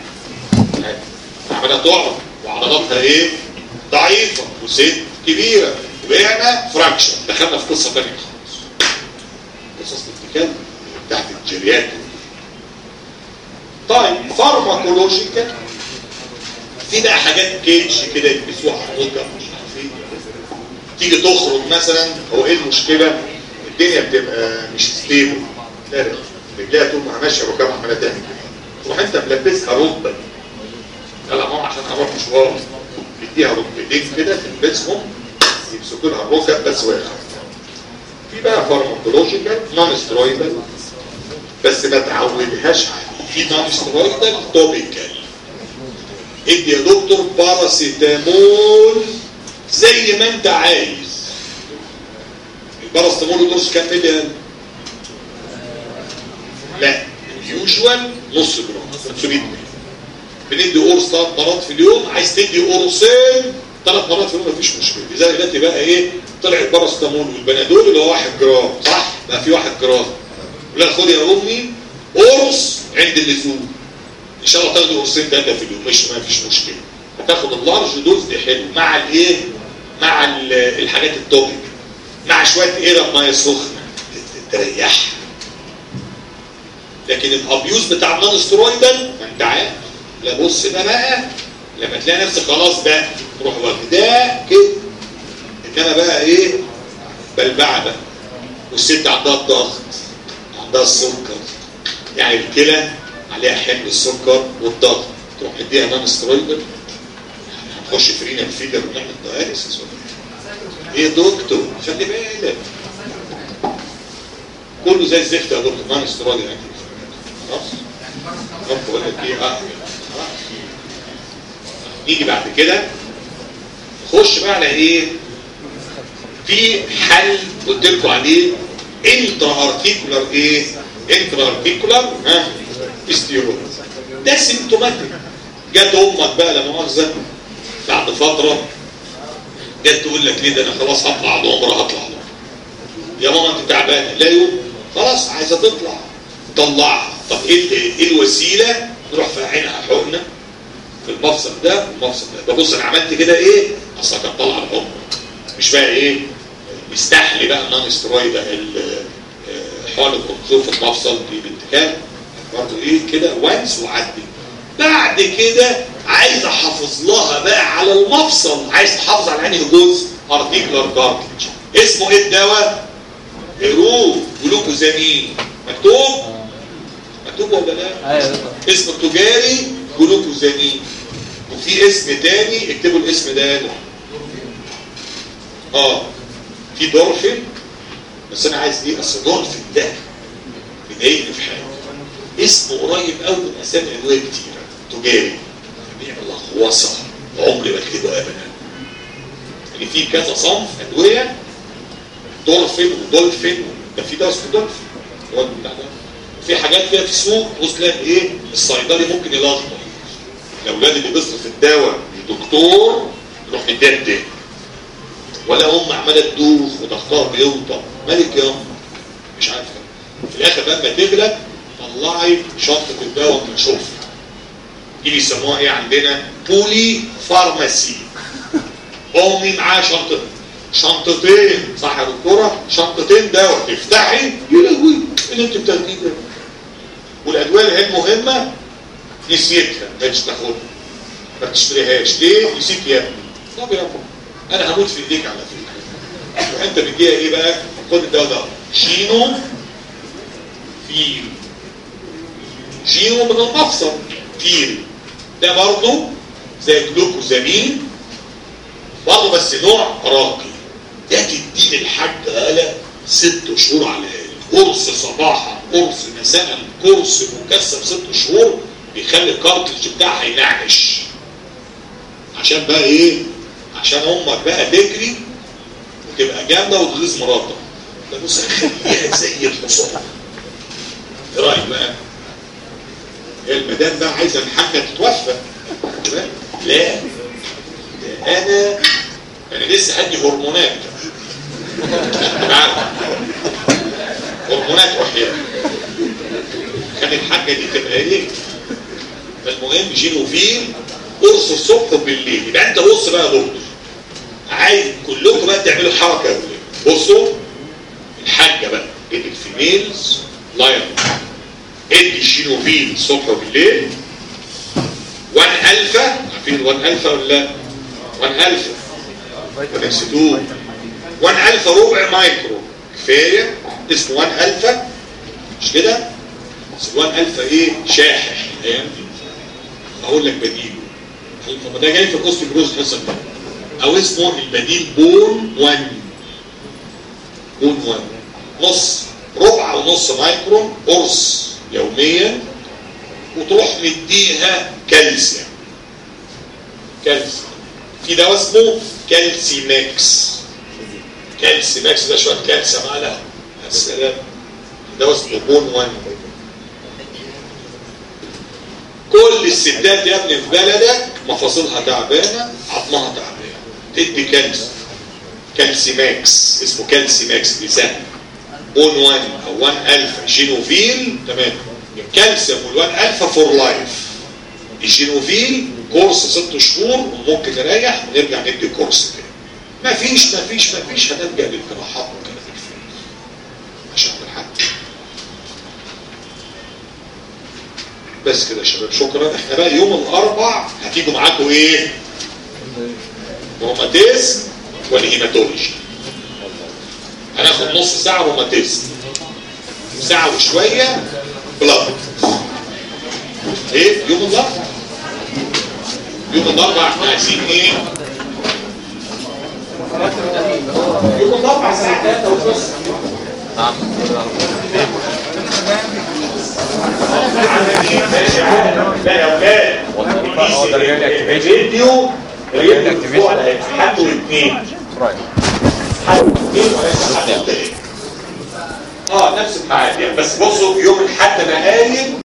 عمالة تقع وعضلاتها ايه ضعيفه وست كبيره وقعنا فراكشر دخلنا في قصه ثانيه خالص قصص الاتكال تحت الجريات طيب فارماكولوجيكال في بقى حاجات كيتش كده يلبسوها على الركب مش عارف ايه تيجي تخرج مثلا هو ايه المشكله الدنيا بتبقى مش ستيبل لا لا رجليها طول ما ماشيه ركبها عماله تعمل كده تروح انت ملبسها ركبه يلا ماما عشان هروح مشوار تديها ركبتين كده تلبسهم يمسكوا لها الركب بس وهي خارجة. في بقى فارماكولوجيكال نون سترويدال بس ما تعودهاش عليه في نون سترويدال توبيكال ادي يا دكتور باراسيتامول زي ما انت عايز الباراسيتامول نص كام ملي قال؟ لا اليوجوال نص جرام 500 ملي بندي قرص ثلاث مرات في اليوم عايز تدي قرصين ثلاث مرات في اليوم مفيش مشكله لذلك دلوقتي بقى ايه طلع الباراسيتامول والبنادول اللي هو 1 جرام صح بقى في 1 جرام لا خد يا امي قرص عند اللزوم ان شاء الله تاخدي قرصين ثلاثه في اليوم مش ما فيش مشكله هتاخد اللارج دوز دي حلو مع الايه مع ال- الحاجات التوبيك مع شويه قرب ميه سخنه ت- تريحها لكن الابيوز بتاع النون سترويدال ما انت عارف لا بص ده بقى لما تلاقي نفسك خلاص بقى تروح واخداه كده انما بقى ايه بلبعه بقى والست عندها الضغط عندها السكر يعني الكلى عليها حمل السكر والضغط تروح مديها نون سترويدال هنخش في رينا الفيدر ونعمل داياليسيس ولا ايه؟ ايه يا دكتور خلي بالك كله زي الزفت يا دكتور نون سترويدال يعني خلاص طب بقول لك ايه اه خلاص. نيجي بعد كده نخش بقى على ايه في حل قلت لكم عليه انترا ارتيكولار ايه انترا ارتيكولار ها استيرويد ده سيمتوماتيك جت امك بقى لا مؤاخذه بعد فتره جت تقول لك ليه ده انا خلاص هطلع العمره هطلع العمره يا ماما انت تعبانه لا يوم خلاص عايزه تطلع طلعها طب ايه ال- ايه الوسيله نروح فاعينها حقنه في المفصل ده والمفصل ده ببص انا عملت كده ايه اصل كان طالعه العمره مش بقى ايه مستحلي بقى النون سترويد حقن الكورتيزون في المفصل دي باتكال برضه ايه كده وانس وعدي بعد كده عايز احافظ لها بقى على المفصل عايز تحافظ على انهي جزء ارتيكولار كارتلج اسمه ايه الدواء هيرو جلوكوزامين مكتوب مكتوب ولا لا ايوه يا دكتور اسمه التجاري جلوكوزامين وفي اسم تاني اكتبوا الاسم ده هنا. اه في دورفين بس انا عايز ايه اصل دورفين ده بيضايقني في حاجه اسمه قريب قوي من اسامي ادويه كتيره تجاري بيعمل لخوصه عمري ما اكتبه ابدا يعني في كذا صنف ادويه دورفين ودولفين ده في دواء اسمه دولفين هو بتاع ده في حاجات كده في السوق تبص تلاقي ايه الصيدلي ممكن يلخبط الاولاد اللي بيصرف الدواء الدكتور يروح مديها الدواء ولا ام عماله تدوخ وضغطها بيوطى مالك يا ام مش عارفه في الاخر بقى لما تغلب طلعي شنطه الدواء وما تشوفها دي بيسموها ايه عندنا بولي فارماسي امي معاها شنطه شنطتين صح يا دكتوره شنطتين دواء تفتحي يا لهوي ايه اللي انت بتاخديه ده والادويه اللي هي المهمه نسيتها ما تاخدها ما تشتريهاش ليه نسيت يا ابني طب يا ابني انا هموت في ايديك على فكره وانت بتديها ايه بقى خد الدواء ده شينو فيل شينو من المفصل فيل ده برضه زي جلوكوزامين برضه بس نوع راقي ده تدي للحاج قالة ست شهور على الاقل قرص صباحا قرص مساء قرص مكثف ست شهور بيخلي الكارتلج بتاعها ينعنش عشان بقى ايه عشان امك بقى تجري وتبقى جامده وتغيظ مراتك ده بص خليها زي الحصان ايه رايك بقى هي المدام بقى عايزه الحاجه تتوفى لا ده انا انا لسه هدي هرمونات أنت عارف هرمونات وحياه كان الحاجه دي تبقى ايه فالمهم جينوفيل قرص الصبح وبالليل يبقى انت بص بقى يا دكتور عايز كلكم بقى تعملوا حركه يا ولاد. بصوا الحاجه بقى ادي الفيميلز لاين ادي الجينوفيل الصبح وبالليل 1 الفا عارفين 1 الفا ولا لا 1 الفا ولا نسيتوه 1 الفا ربع مايكرو كفايه اسمه 1 الفا مش كده بس 1 الفا ايه شاحح الايام دي اقول لك بديله طب ده جاي في القسط جروز حصل ده او اسمه البديل بون 1 بون 1 نص ربع ونص مايكرون قرص يوميا وتروح مديها كالسيوم كالسيوم في دواء اسمه كالسي ماكس كالسي ماكس ده شويه كالسيوم على السلام دواء اسمه بون 1 كل الستات يا ابني في بلدك مفاصلها تعبانه عظمها تعبان تدي كالسيوم كالسي ماكس اسمه كالسي ماكس بيسهل بون 1 او 1 الفا جينوفيل تمام الكالسيوم وال1 الفا فور لايف الجينوفيل كورس ست شهور وممكن نريح ونرجع ندي كورس تاني مفيش مفيش مفيش هنلجا للجراحات وكلام الفلوس عشان الحق بس كده يا شباب شكرا احنا بقى يوم الاربع هتيجوا معاكم ايه؟ روماتيزم والهيماتولوجي هناخد نص ساعه روماتيزم ساعه وشويه بلاد ايه يوم الاربع يوم الاربع احنا عايزين ايه؟ يوم الاربع الساعه 3 ونص نعم ماشي يا عم لا يا اولاد هو ده رجال activation. الفيديو رجال رجال activation. على حد واثنين رايت حد واثنين وليس حد واثنين اه نفس الميعاد يعني بس بصوا يوم الاحد انا قايل